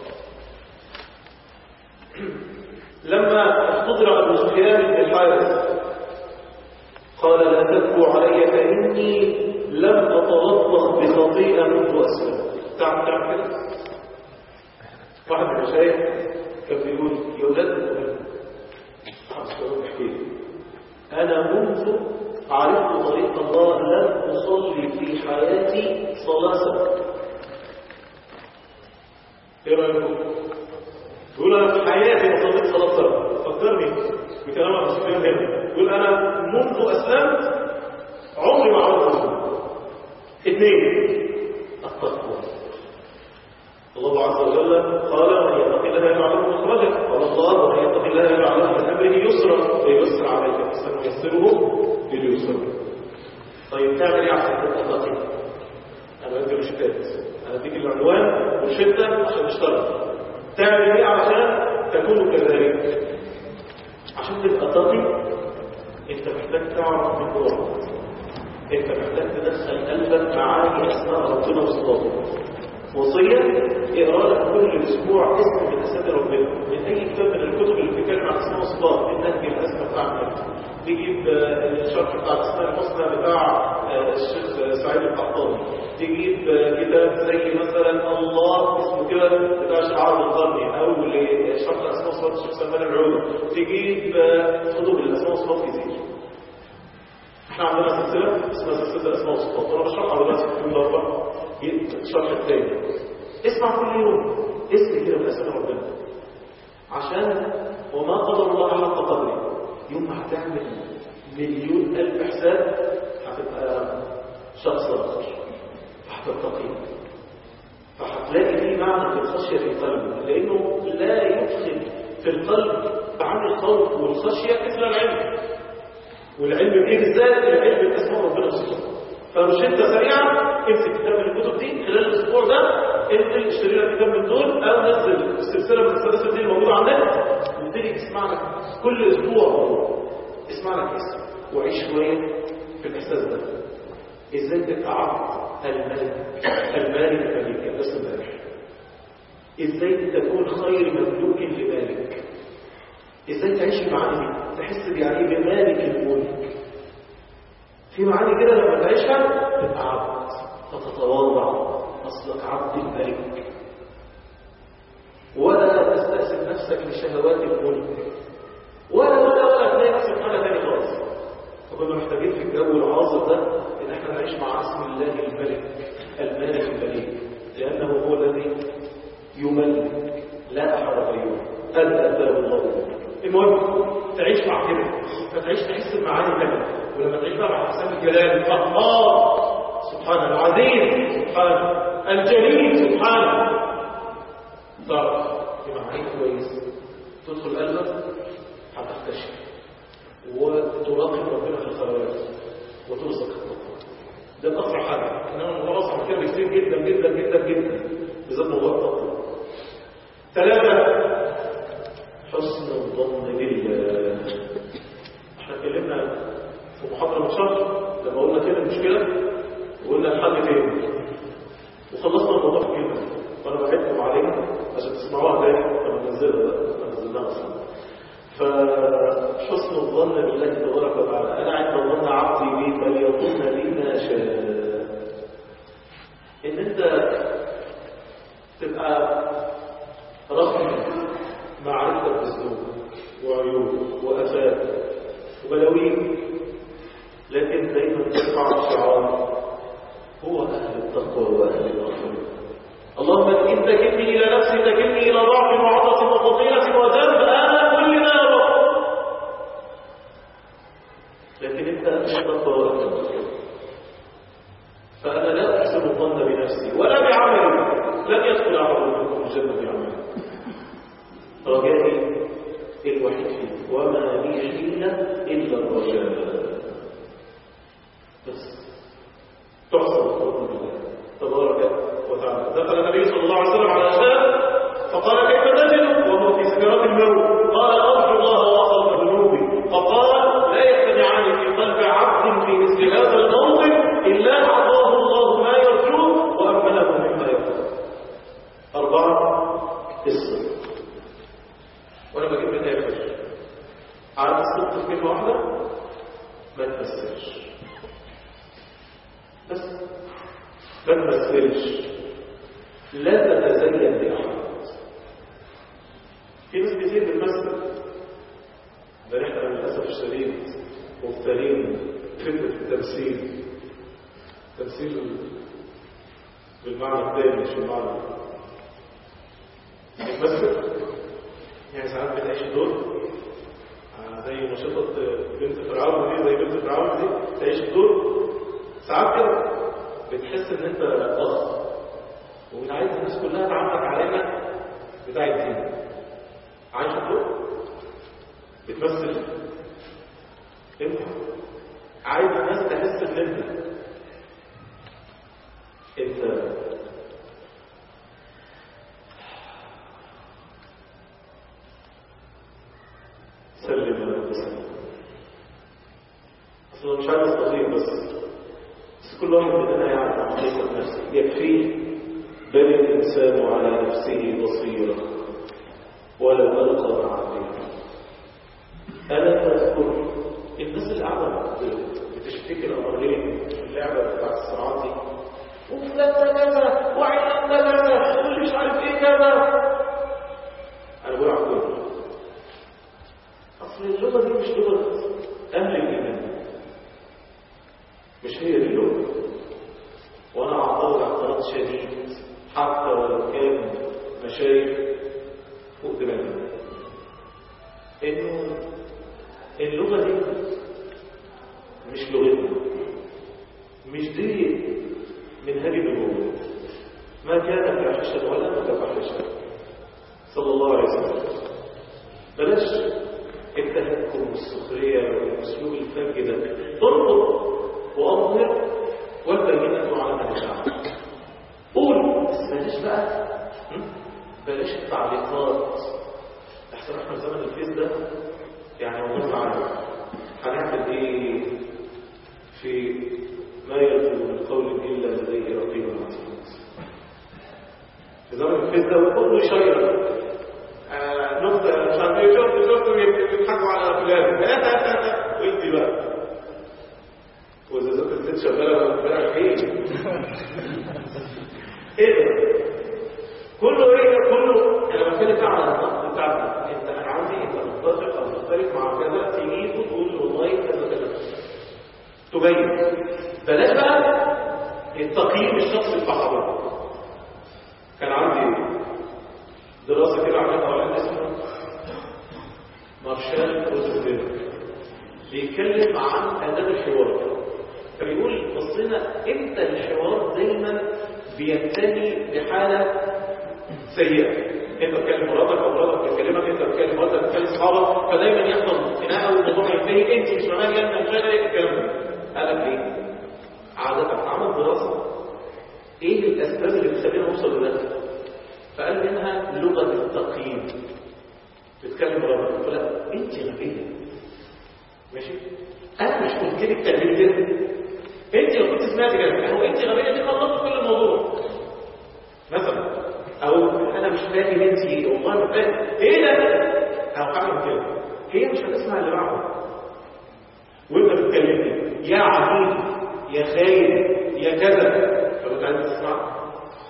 لما احتضر ابو سفيان بن الحارث قال لا تبكوا علي فاني لم اتلطخ بخطيئه منذ اسلم تعرف تعرف كده واحد من المشايخ كان بيقول يا ولاد أنا منذ عرفت طريق الله لم أصلي في حياتي صلاة سبت إيه رأيكم؟ يقول أنا في حياتي ما صليت صلاة سبت فكرني بكلام أبو سفيان هنا يقول أنا منذ أسلمت عمري ما عرفت اثنين التقوى الله عز وجل قال من يتق الله يجعل له مخرجا قال الله ومن يتق الله يجعل له من امره يسرا ويسر عليك سنيسره لليسر طيب تعمل ايه عشان تبقى تقي انا بدي روشتات انا اديك العنوان روشته عشان تشتغل تعمل ايه عشان تكون كذلك عشان تبقى تقي انت محتاج تعرف من جوه انت محتاج تدخل قلبك معاني اسماء ربنا وصفاته وصية إقراء كل أسبوع اسم من أسامي ربنا من أي كتاب من الكتب اللي بتتكلم عن اسماء وصفات النهج الأسمى بتاع النبي تجيب الشرح بتاع الأسماء الحسنى بتاع الشيخ سعيد القحطاني تجيب كتاب زي مثلا الله اسمه كده بتاع شعار القرني أو لشرح الأسماء وصفات الشيخ سلمان العودة تجيب كتب الأسماء وصفات كتير احنا عندنا سلسلة اسمها سلسلة الأسماء وصفات وأنا بشرحها دلوقتي في كل أربعة الشرح الثاني اسمع كل يوم اسم كده من اسماء ربنا عشان وما قدر الله حق قدره يوم ما هتعمل مليون الف حساب هتبقى شخص اخر هترتقي فهتلاقي في معنى في الخشيه في قلبه لانه لا يدخل في القلب عن الخوف والخشيه مثل العلم والعلم بايه بالذات العلم باسماء ربنا وصفاته فروشته سريعه امسك كتاب من الكتب دي خلال الاسبوع ده انزل اشتري لك كتاب من دول او نزل السلسله من السلاسل دي الموجوده على النت وابتدي تسمع لك كل اسبوع اسمع لك اسم وعيش شويه في الاحساس ده ازاي تبقى عبد الملك المالك الملك بس الملك ازاي تكون خير مملوك لمالك ازاي تعيش المعاني دي تحس يعني بمالك الملك في معاني كده لما تعيشها تبقى عبد فتتواضع اصلك عبد الملك ولا تستأسف نفسك لشهوات الملك ولا ولا ولا تلاقي نفسك في حاجه ثانيه خالص فكنا محتاجين في الجو العاصر ده ان احنا نعيش مع اسم الله الملك المالك المليك لانه هو الذي يملك لا احد غيره قد اتاه الله الملك المهم تعيش مع كده فتعيش تحس بمعاني كده ولما تعيش بقى مع حسام الجلال الله سبحانه العظيم سبحانه الجليل سبحانه تعرف في معاني كويس تدخل قلبك هتختشي وتراقب ربنا في الخلوات وترزق التقوى ده الاسرع حاجه انما الموضوع اصعب من كده بكثير جدا جدا جدا جدا بالذات موضوع التقوى ثلاثه حسن الظن بالله احنا اتكلمنا في محاضره من شهر لما قلنا كده المشكله وقلنا الحل فين وخلصنا الموضوع في كلمه وانا بعدكم عليها عشان تسمعوها تاني لما ننزلها بقى نزلناها اصلا فحسن الظن بالله تبارك وتعالى انا عند ظن عبدي بي فليظن لي ما شاء ان انت تبقى رغم معرفتك بالذنوب وعيوب وافات وبلاوين لكن دايما ترفع شعار هو اهل التقوى واهل المغفره اللهم ان تكلني الى نفسي تكلني الى ضعف وعطس وفضيله وذنب انا كل ما يا رب لكن انت التقوى واهل المغفره فانا لا احسن الظن بنفسي ولا بعملي لن يدخل احد منكم الجنه بعمله رجائي الوحيد فيه وما لي حيلة إلا الرجاء بس تحصل الظن بالله تبارك وتعالى دخل النبي صلى الله عليه وسلم على شاب فقال كيف تجد وهو في سكرات الموت قال أرجو الله وأخذ ذنوبي فقال لا يجتمعان في قلب عبد في مثل هذا الموطن إلا أعطاه الله ما يرجوه وأمنه مما يرجوه أربعة الصدق وانا بجيب من الاخر عارف الصدق في كلمه واحده ما تمثلش بس ما تمثلش لا تتزين باحد في ناس كتير بتمثل ده احنا للاسف الشديد مبتلين فكره التمثيل تمثيل بالمعنى الثاني مش بالمعنى بتمثل يعني ساعات بتعيش دور زي نشاطة بنت فرعون دي زي بنت فرعون دي تعيش دور ساعات كده بتحس ان انت اخ وبتعايز الناس كلها تعاملك علينا بتاع الدين عايش الدور بتمثل انت عايز الناس تحس ان انت انت سلم ولا تسلم اصلا مش عايز استطيع بس بس كل واحد مننا يعرف حقيقة نفسه يكفيه بل الإنسان على نفسه بصيرة ولو ألقى معاذيره ألا تذكر الناس اللي قاعدة بتشتكي الأمرين في اللعبة بتاعت الصراعات دي وفلان كذا وعلان كذا واللي مش عارف ايه كذا انا بقول عقول اصل اللغه دي مش لغه اهل الايمان مش هي دي اللغه وانا اعترض اعتراض شديد حتى ولو كان مشايخ فوق دماغي انه اللغه دي مش لغتنا مش دي منهج النبوه ما كان فاحشه ولا متفحشه صلى الله عليه وسلم بلاش التهكم والسخريه والاسلوب الفج ده انظر واظهر بلاش التعليقات احسن احنا في زمن الفيس ده يعني والله تعالى هنعمل ايه في ما يلفظ من قول الا لديه رقيب عتيد في زمن الفيس ده وكله يشير آه، نقطة مش عارف ايه شفت شفت بيضحكوا على فلان وانت بقى واذا زوجة الست شغالة ربنا خير ايه ده؟ كله ايه كله انا بتكلم بقى على النقد بتاعك انت انا عندي انت متفق او مختلف مع كذا تيجي وتقول والله كذا كذا تبين بلاش بقى التقييم الشخصي الصحابي كان عندي دراسة كده عملتها واحد اسمه مارشال روزفلت بيتكلم عن آداب الحوار فبيقول بصينا امتى الحوار دايما بينتهي بحالة سيئة انت بتكلم مراتك او مراتك بتكلمك انت بتكلم مراتك بتكلم اصحابك فدايما يحصل خناقه والموضوع ينتهي انت مش فاهمان انت مش فاهم ايه الكلام ده قال لك ايه؟ عادة عمل دراسة ايه الاسباب اللي بتخلينا نوصل لده؟ فقال منها لغة التقييم تتكلم مراتك تقول لها انت غبية ماشي؟ انا مش قلت لك تعملي كده انت لو كنت سمعت كده هو انت غبية دي خلصت كل الموضوع مثلا او انا مش فاهم انت ايه والله ما فاهم ايه ده او حاجه كده هي مش هتسمع اللي بعده وانت بتكلمني يا عبيد يا خاين يا كذا طب انت عايز تسمع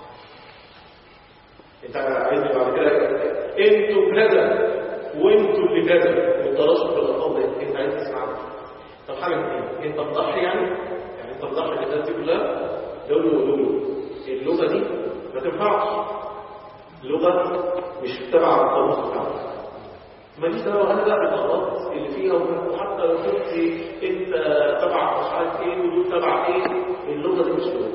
انت عايز بعد كده انتوا كذا وانتوا اللي كذا والتراصق في الالفاظ دي انت عايز تسمع طب حاجه اثنين انت مضحي يعني يعني انت مضحي الناس دي كلها دول ودول اللغه دي ما تنفعش لغة مش تبع القاموس بتاعك ما دي سبب انا بقى بالغلط اللي فيها وحتى لو كنت انت تبع مش عارف ايه ودول تبع ايه اللغة دي مش لغة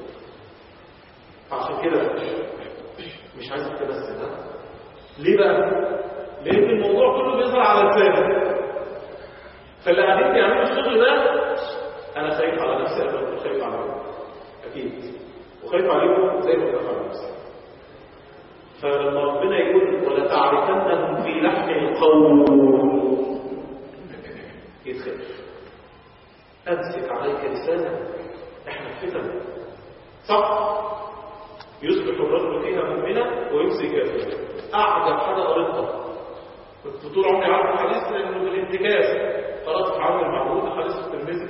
عشان كده مش عايز تمثل ده ليه بقى؟ لان الموضوع كله بيظهر على لسانك فاللي قاعدين بيعملوا الشغل ده انا خايف على نفسي انا كنت خايف عليهم اكيد وخايف عليهم زي ما خايف على نفسي فلما ربنا يقول ولا تعرفنهم في لحن القول يدخل امسك عليك لسانك احنا في فتن صح يصبح الرجل فيها مؤمنا ويمسي كافرا اعجب حاجه قريتها كنت طول عمري عارف الحديث انه بالانتكاس قرات في عون المعبود حديث الترمذي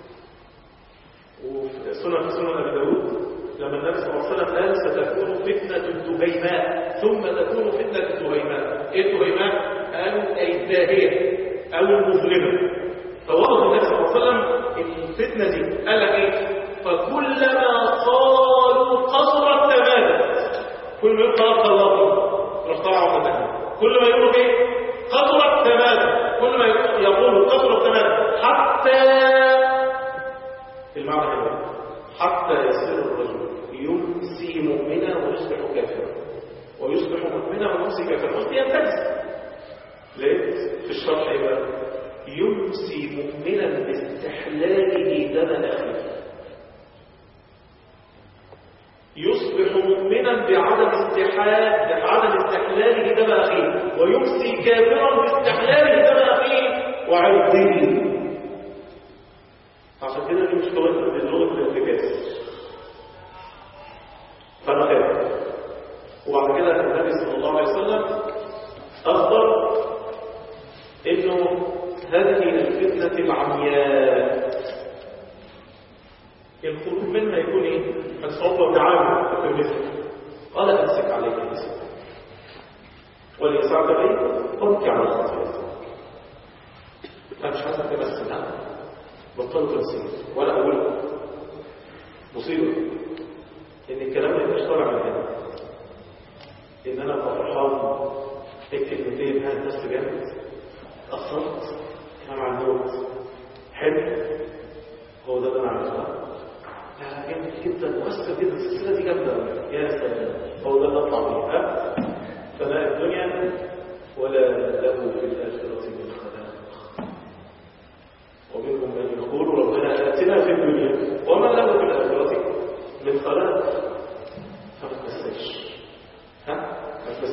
وفي سنن في سنن ابي داود لما النبي صلى الله عليه وسلم قال ستكون فتنة تهيماء ثم تكون فتنة تهيماء ايه تهيماء؟ قالوا اي الداهية او المظلمة فوضع النبي صلى الله عليه وسلم الفتنة دي قال لك ايه؟ فكلما قالوا قصرت تمادت كل ما يقول خلاص راح طلعوا فتنة كل ما يقولوا ايه؟ قصرت تمادت كل ما يقولوا قصرت تمادت حتى المعنى هنا حتى يصير الرجل يمسي مؤمنا ويصبح كافرا ويصبح مؤمنا ويمسي كافرا قلت ينتكس لقيت في الشرح ايه بقى يمسي مؤمنا باستحلاله دم اخيه يصبح مؤمنا بعدم استحلال بعدم استحلاله دم اخيه ويمسي كافرا باستحلاله دم اخيه وعرضه عشان كده دي مشكلة لغة الانتكاس فأنا خايف وبعد كده النبي صلى الله عليه وسلم أخبر إنه هذه الفتنة العمياء الخروج منها يكون إيه؟ الصعوبة والعامة في المثل قال أمسك عليك الإسلام وليسعد بيت وابكي على الخطيئة أنا مش عايزك تمثل عنها بطلوا تمثيل ولا أقول مصيبة إن الكلام ما يبقاش طالع من هنا إن أنا أبقى فرحان الكلمتين ها الناس جامد أثرت كلام عن الموت حلو هو ده اللي أنا عايزه لا جامد جدا مؤثر جدا السلسلة دي جامدة يا سلام هو ده اللي أطلع بيه ها فما الدنيا ولا له في الآخرة من خلاق ومنهم من يقول ربنا آتنا في الدنيا وما له في الآخرة من خلاق فما تمثلش ها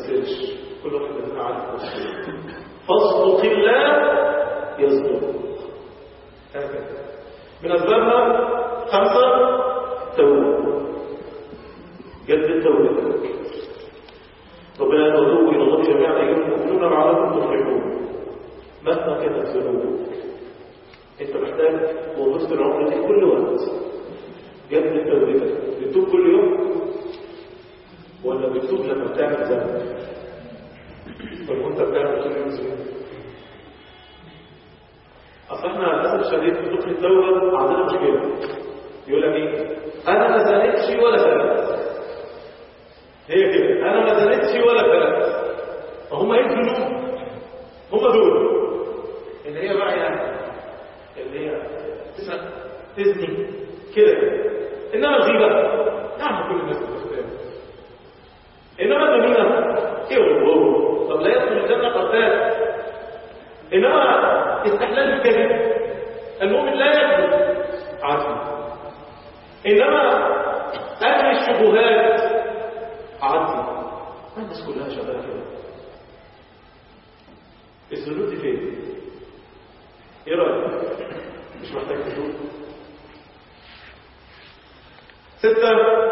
تمثلش كل واحد مننا عارف نفسه فاصدق الله يصدق هكذا من اسبابها خمسه توبه جدد توبتك ربنا يتوبوا الى الله جميعا ايها المؤمنون لعلكم تفلحون مهما كانت ذنوبك انت محتاج وظيفه العمر دي كل وقت جدد توبتك بتتوب كل يوم ولا بتتوب لما بتعمل ذنب طب وانت بتعمل كل يوم ذنب اصل احنا للاسف الشديد في دخل التوبه عندنا مشكله يقول لك ايه انا ما زنتش ولا سرقت هي كده انا ما زنتش ولا سرقت فهم ايه الذنوب هم دول اللي هي بقى يعني اللي هي تسرق تزني كده كده انما الغيبه نعم كل الناس بتختار انما النميمه ايه والله طب لا يدخل الجنه قتال انما استحلال الكذب المؤمن لا يكذب عدل انما اهل الشبهات عدل الناس كلها شغاله كده الذنوب دي فين ايه رايك مش محتاج تشوف ستة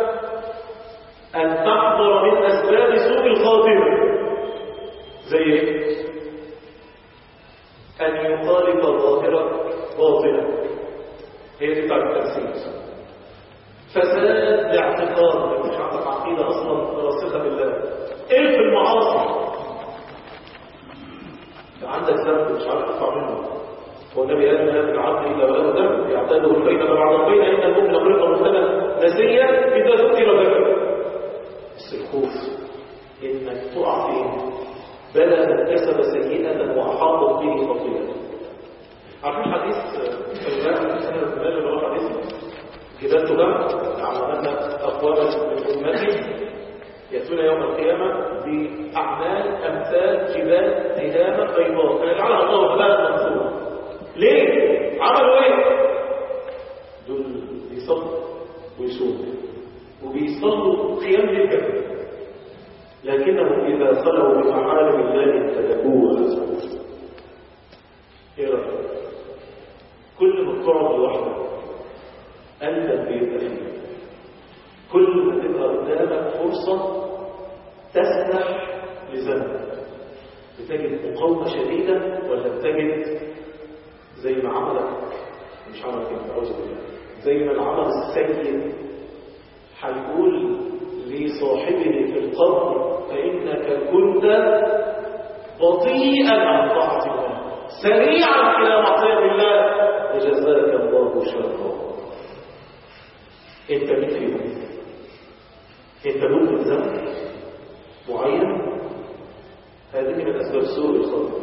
أن تحضر من أسباب سوء الخاتمة زي ايه؟ أن يخالف ظاهرك باطنك هي دي بتاعت التمثيل فساد اعتقاد مش عندك عقيدة أصلا راسخة بالله إيه في المعاصي عندك ذنب مش عارف تطلع منه هو النبي قال ما من عبد الا وله ذنب يعتاده البين بعد البين ان المؤمن خلق مختلا نسيا اذا ذكر ذكر بس الخوف انك تقع فين بلى من كسب سيئه واحاطت به خطيئه عارفين حديث سلمان سنة المال اللي هو حديث جبال تجمع عملنا أقواما من أمتي يأتون يوم القيامة بأعمال أمثال جبال تهامة بيضاء فيجعلها الله هباء منثورا ليه؟ عملوا ايه؟ دول بيصلوا ويصوموا وبيصلوا قيام للجبل لكنهم إذا خلوا بمعالم الله ابتدأوها ايه رأيك؟ كل ما تقعد لوحدك قلبك بيبقى فيه كل ما تبقى قدامك فرصة تسمح لذنب بتجد مقاومة شديدة ولا بتجد زي ما عملك مش عمل كده أعوذ بالله زي ما العمل السيء هيقول لصاحبه في القبر فإنك كنت بطيئا عن طاعة الله سريعا إلى معصية الله وجزاك الله شرا انت مين فيهم انت ممكن ذنب معين هذه من اسباب سوء الخلق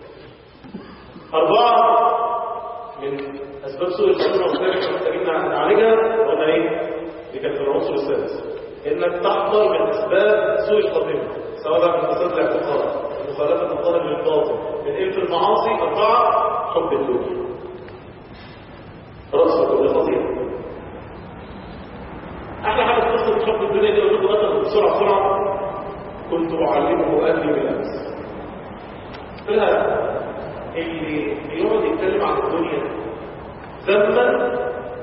اربعه من اسباب سوء الخلق وذلك محتاجين نعالجها قلنا ايه دي كانت العنصر السادس انك تحضر من اسباب سوء الخاتمه سواء بقى من فساد الاعتقاد من مخالفه القلب للباطل من قله المعاصي اربعه حب الدنيا رأس كل خطيئه احلى حاجه في قصه حب الدنيا دي اقول لكم مثلا بسرعه بسرعه كنت اعلمه اهلي بالامس قلها اللي بيقعد يتكلم عن الدنيا ذنبا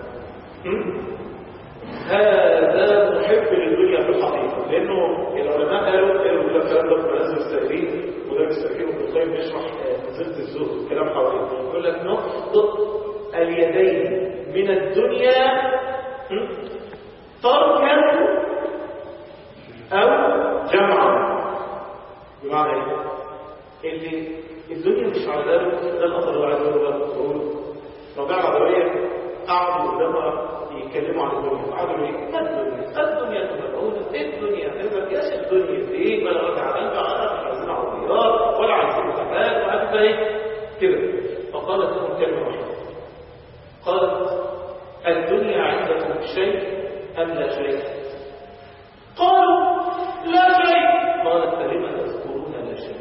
هذا محب للدنيا في الحقيقه لانه العلماء قالوا قالوا ده الكلام ده في منازل السائلين وده بيستفيد ابن القيم بيشرح منزله الزهد والكلام حواليه يقول لك نقطه اليدين من الدنيا تركا او جمعا بمعنى ايه اللي الدنيا مش على ذلك ده الاثر اللي عايز اقوله ربيع العربيه قعدوا قدامها يتكلموا عن الدنيا قعدوا ايه الدنيا الدنيا ملعونه الدنيا تقدر يا شيخ الدنيا دي ايه بلغت عليك انا مش عايزين عربيات ولا عايزين مساحات وحتى ايه كده فقالت لهم كلمه واحده قالت الدنيا عندكم شيء أم لا شيء قالوا لا شيء قالت فلما تذكرون لا شيء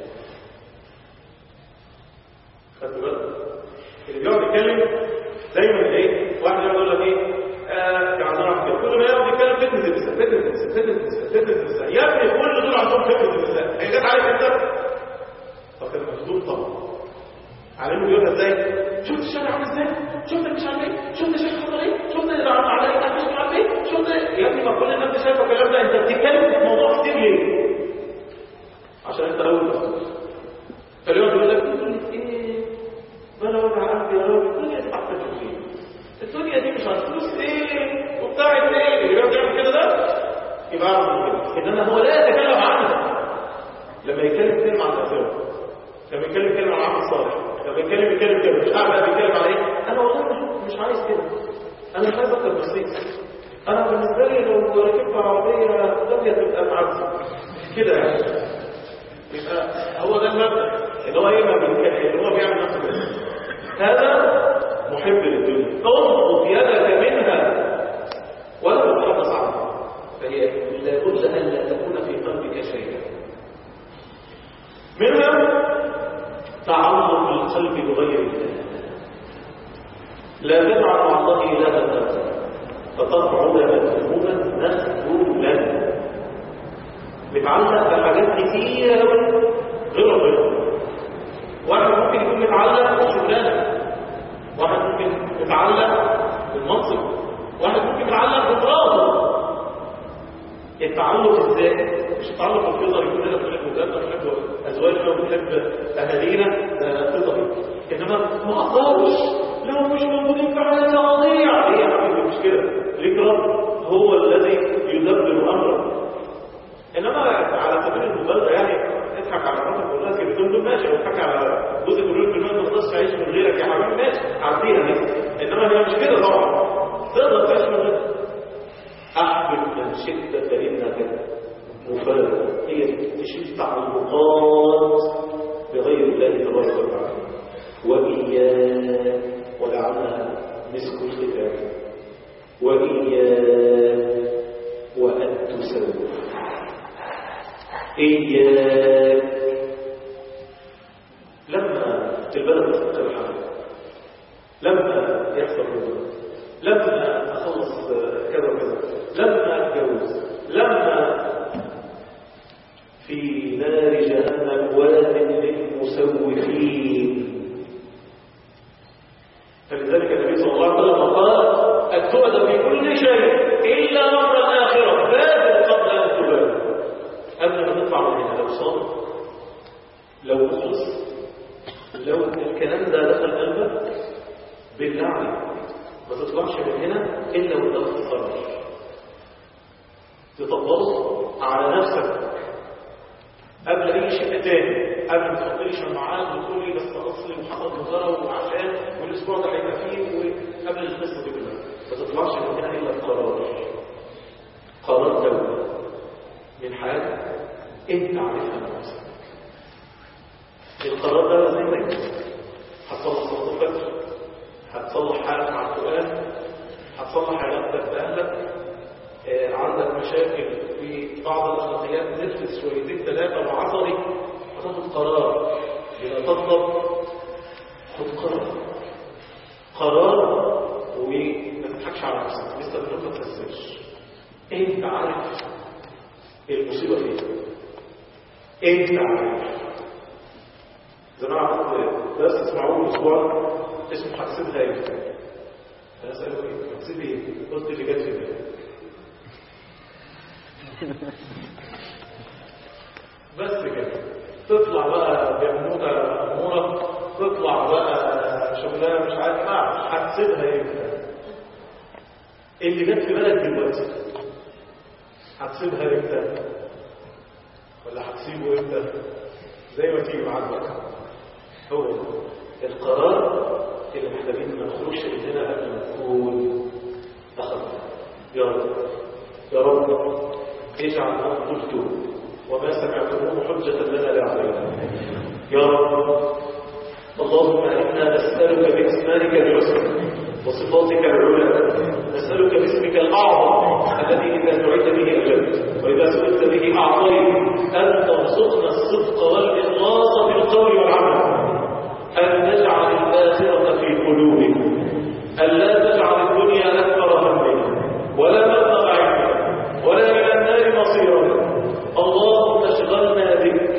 خدت بالك اللي بيقعد يتكلم دايما ايه واحد يقعد يقول لك ايه آه يعني راح كده كل ما يقعد يتكلم فتنه النساء فتنه النساء فتنه النساء فتنه النساء يا ابني كل دول عندهم فتنه النساء هي جت عليك انت فكان مخدوم طبعا علمه بيقولها ازاي شفت الشارع عامل ازاي شفت مش عارف ايه شفت الشيخ حصل ايه شفت على ايه مش عارف ايه شفت يا ابني ما كل الناس شايفه الكلام ده انت بتتكلم في موضوع كتير ليه عشان انت اول مسؤول فاليوم يقول لك ايه بلا وجع قلبي يا راجل الدنيا دي تحت الجحيم الدنيا دي مش عارف فلوس ايه وبتاع ايه اللي بيقعد يعمل كده ده يبقى اعرف كده انما هو لا يتكلم عنها لما يتكلم كلمه عن الاخره لما يتكلم كلمه عن العمل الصالح لما يتكلم يتكلم كده مش قاعد بقى بيتكلم على ايه انا والله مش مش عايز كده انا مش عايز اكتر بسيط انا بالنسبه لي لو ركبت عربيه دنيا تبقى معزه كده يعني يبقى هو ده المبدا ان هو ايه ما بيتكلم ان هو بيعمل نفسه كده هذا محب للدنيا تنقض يدك منها ولا تتحدث عنها فهي لابد ان لا تكون في قلبك شيئا منها تعلق القلب بغير الله لا تجعل مع الله الها فتقعد مذموما مخذولا متعلق بحاجات كتير غير ربنا واحد ممكن يكون متعلق بالشغلانه واحد ممكن متعلق بالمنصب واحد ممكن متعلق بمراته التعلق ازاي مش التعلق بالفطر يكون انا بنحب ولادنا بنحب ازواجنا وبنحب اهالينا فطري انما ما اقدرش لو مش موجودين في حياتي اضيع ايه يا حبيبي مش كده ليك رب هو الذي يدبر امرك انما على سبيل المبالغه يعني اضحك على مراتك والناس كده دول ماشي واضحك على جزء من الفلوس ما تقدرش تعيش من غيرك يا حبيبي ماشي عديها دي انما هي مش كده طبعا تقدر تعيش من غيرك احبب من شئت فانك مفارق هي تشيل تعلقات بغير الله تبارك وتعالى واياك ولعلها مسك الختام واياك وان تسوف إياك لما البلد تفكر الحرب لما يحصل كذا لما أخلص كذا وكذا لما أتجوز لما في نار جهنم واد للمسوفين فلذلك النبي صلى الله عليه وسلم قال التؤد في كل شيء إلا أمر الآخرة بادر قبل أن تبادر قبل ما تطلع من هنا لو صادق لو مخلص لو الكلام ده دخل قلبك بالله عليك ما تطلعش من هنا الا وانت تتصرف تطبقه على نفسك قبل اي شيء تاني قبل ما تحط لي شماعات وتقول لي بس اصلي وحصل مزاره وعشان والاسبوع ده هيبقى فيه وقبل القصه دي كلها ما تطلعش من هنا الا بقرار قرار دولي من حاجة انت عارفها لنفسك القرار ده لازم لك هتصلح صوت الفجر هتصلح حالك مع القرآن هتصلح علاقتك بأهلك آه عندك مشاكل في بعض الأخلاقيات نفس شويتين ثلاثة وعصري هتاخد قرار إذا تطلب خد قرار قرار وما تضحكش على نفسك لسه بنقول ما تكسرش انت عارف المصيبة فيه انت عارف زمان عملت درس اسمعوه الاسبوع اسمه حسبها ايه انا اساله ايه حسب ايه قلت اللي جت في بالي بس كده تطلع بقى جنونه اموره تطلع بقى شغلانه مش عارف ما هتسيبها ايه اللي جت في بالك دلوقتي هتسيبها امتى ولا هتسيبه امتى زي ما تيجي معاك بقى هو القرار اللي محتاجين ما نخرجش من هنا قبل ما نكون اخذنا يا رب يا رب اجعل ما قلت وما سمعتموه حجة لنا لا علينا يا رب اللهم انا نسألك باسمائك الحسنى وصفاتك العلى نسألك باسمك الأعظم الذي إذا دعيت به أجبت وإذا سئلت به أعطيت أن ترزقنا الصدق والإخلاص في القول والعمل أن نجعل الآخرة في قلوبنا أن لا تجعل الدنيا أكبر همنا ولا مبلغ علمنا ولا إلى النار مصيرنا اللهم اشغلنا بك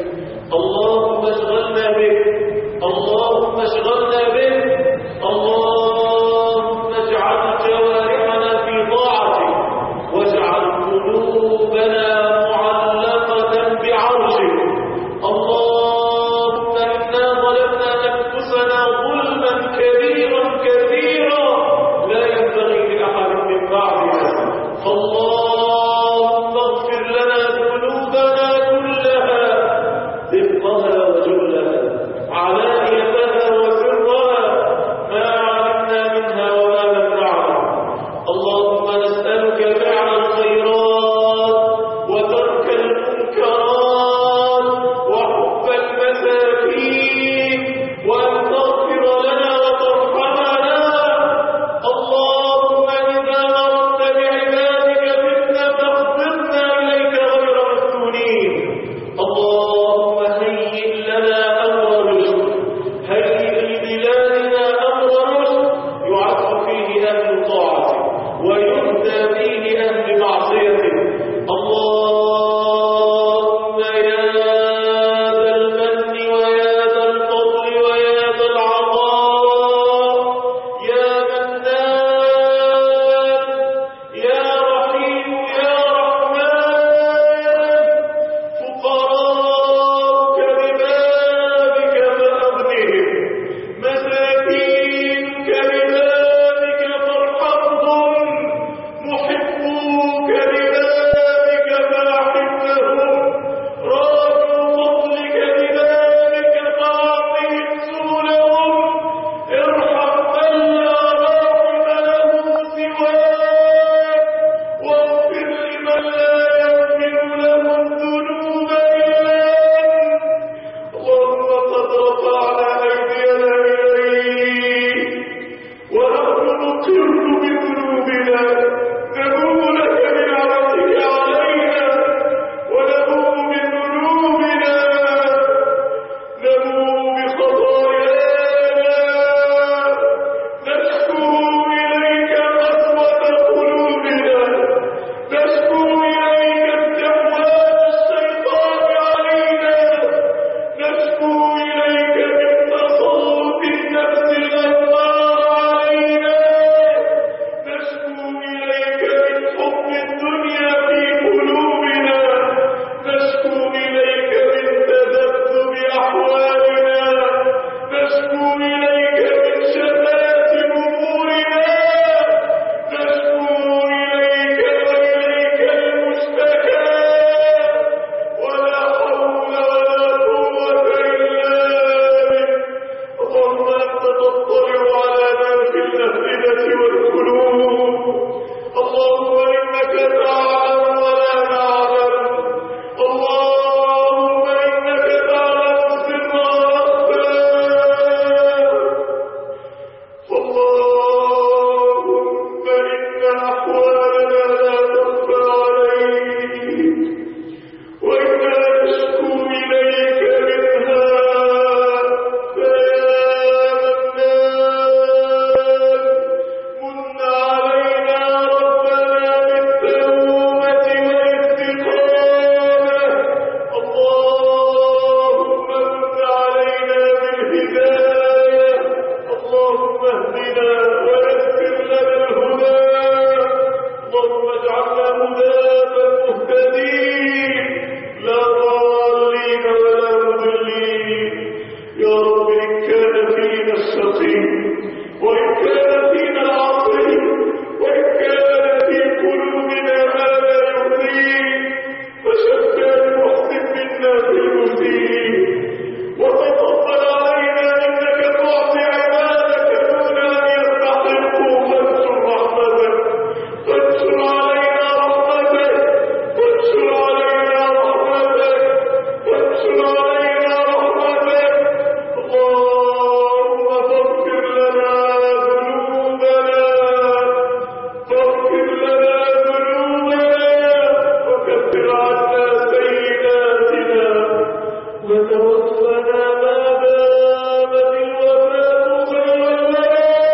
وتوفنا ما دامت الوفاة خيرا لنا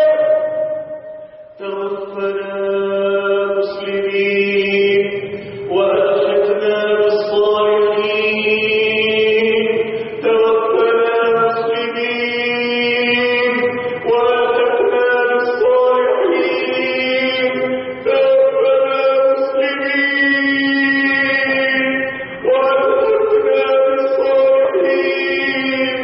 توفنا مسلمين وألحقنا بالصالحين توفنا مسلمين وألحقنا بالصالحين توفنا مسلمين وألحقنا بالصالحين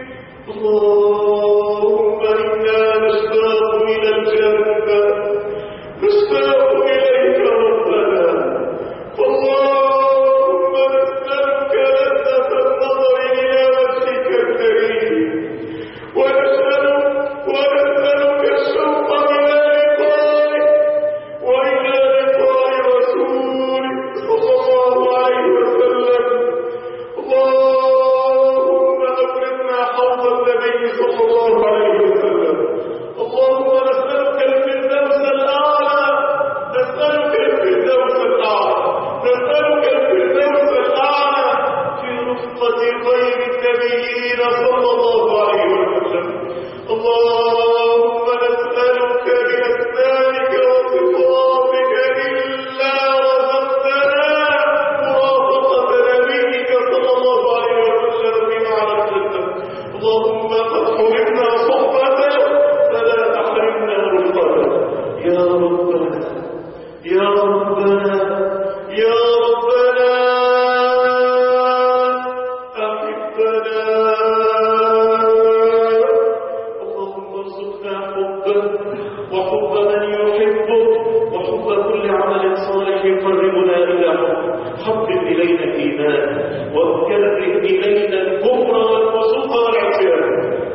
اللهم إنا نشتاق إلى الجنة نشتاق إليك ربنا اللهم نسألك لذة النظر إلى وجهك الكريم ونسألك ونسألك الشوق إلى لقائك وإلى لقاء رسولك صلى الله عليه وسلم اللهم أكرمنا حوض النبي صلى الله عليه وسلم اللهم نسألك الفردوس الأعلى نسألك الفردوس الأعلى نسألك الفردوس الأعلى في رفقة خير النبيين صلى الله عليه وسلم اللهم نسألك بأسمائك وصفاتك إلا رزقتنا مرافقة نبيك صلى الله عليه وسلم في معنى الجنة اللهم قد حرمنا صحبته فلا تحرمنا رفقته يا ربنا يا ربنا يا ربنا أحبنا اللهم ارزقنا حبه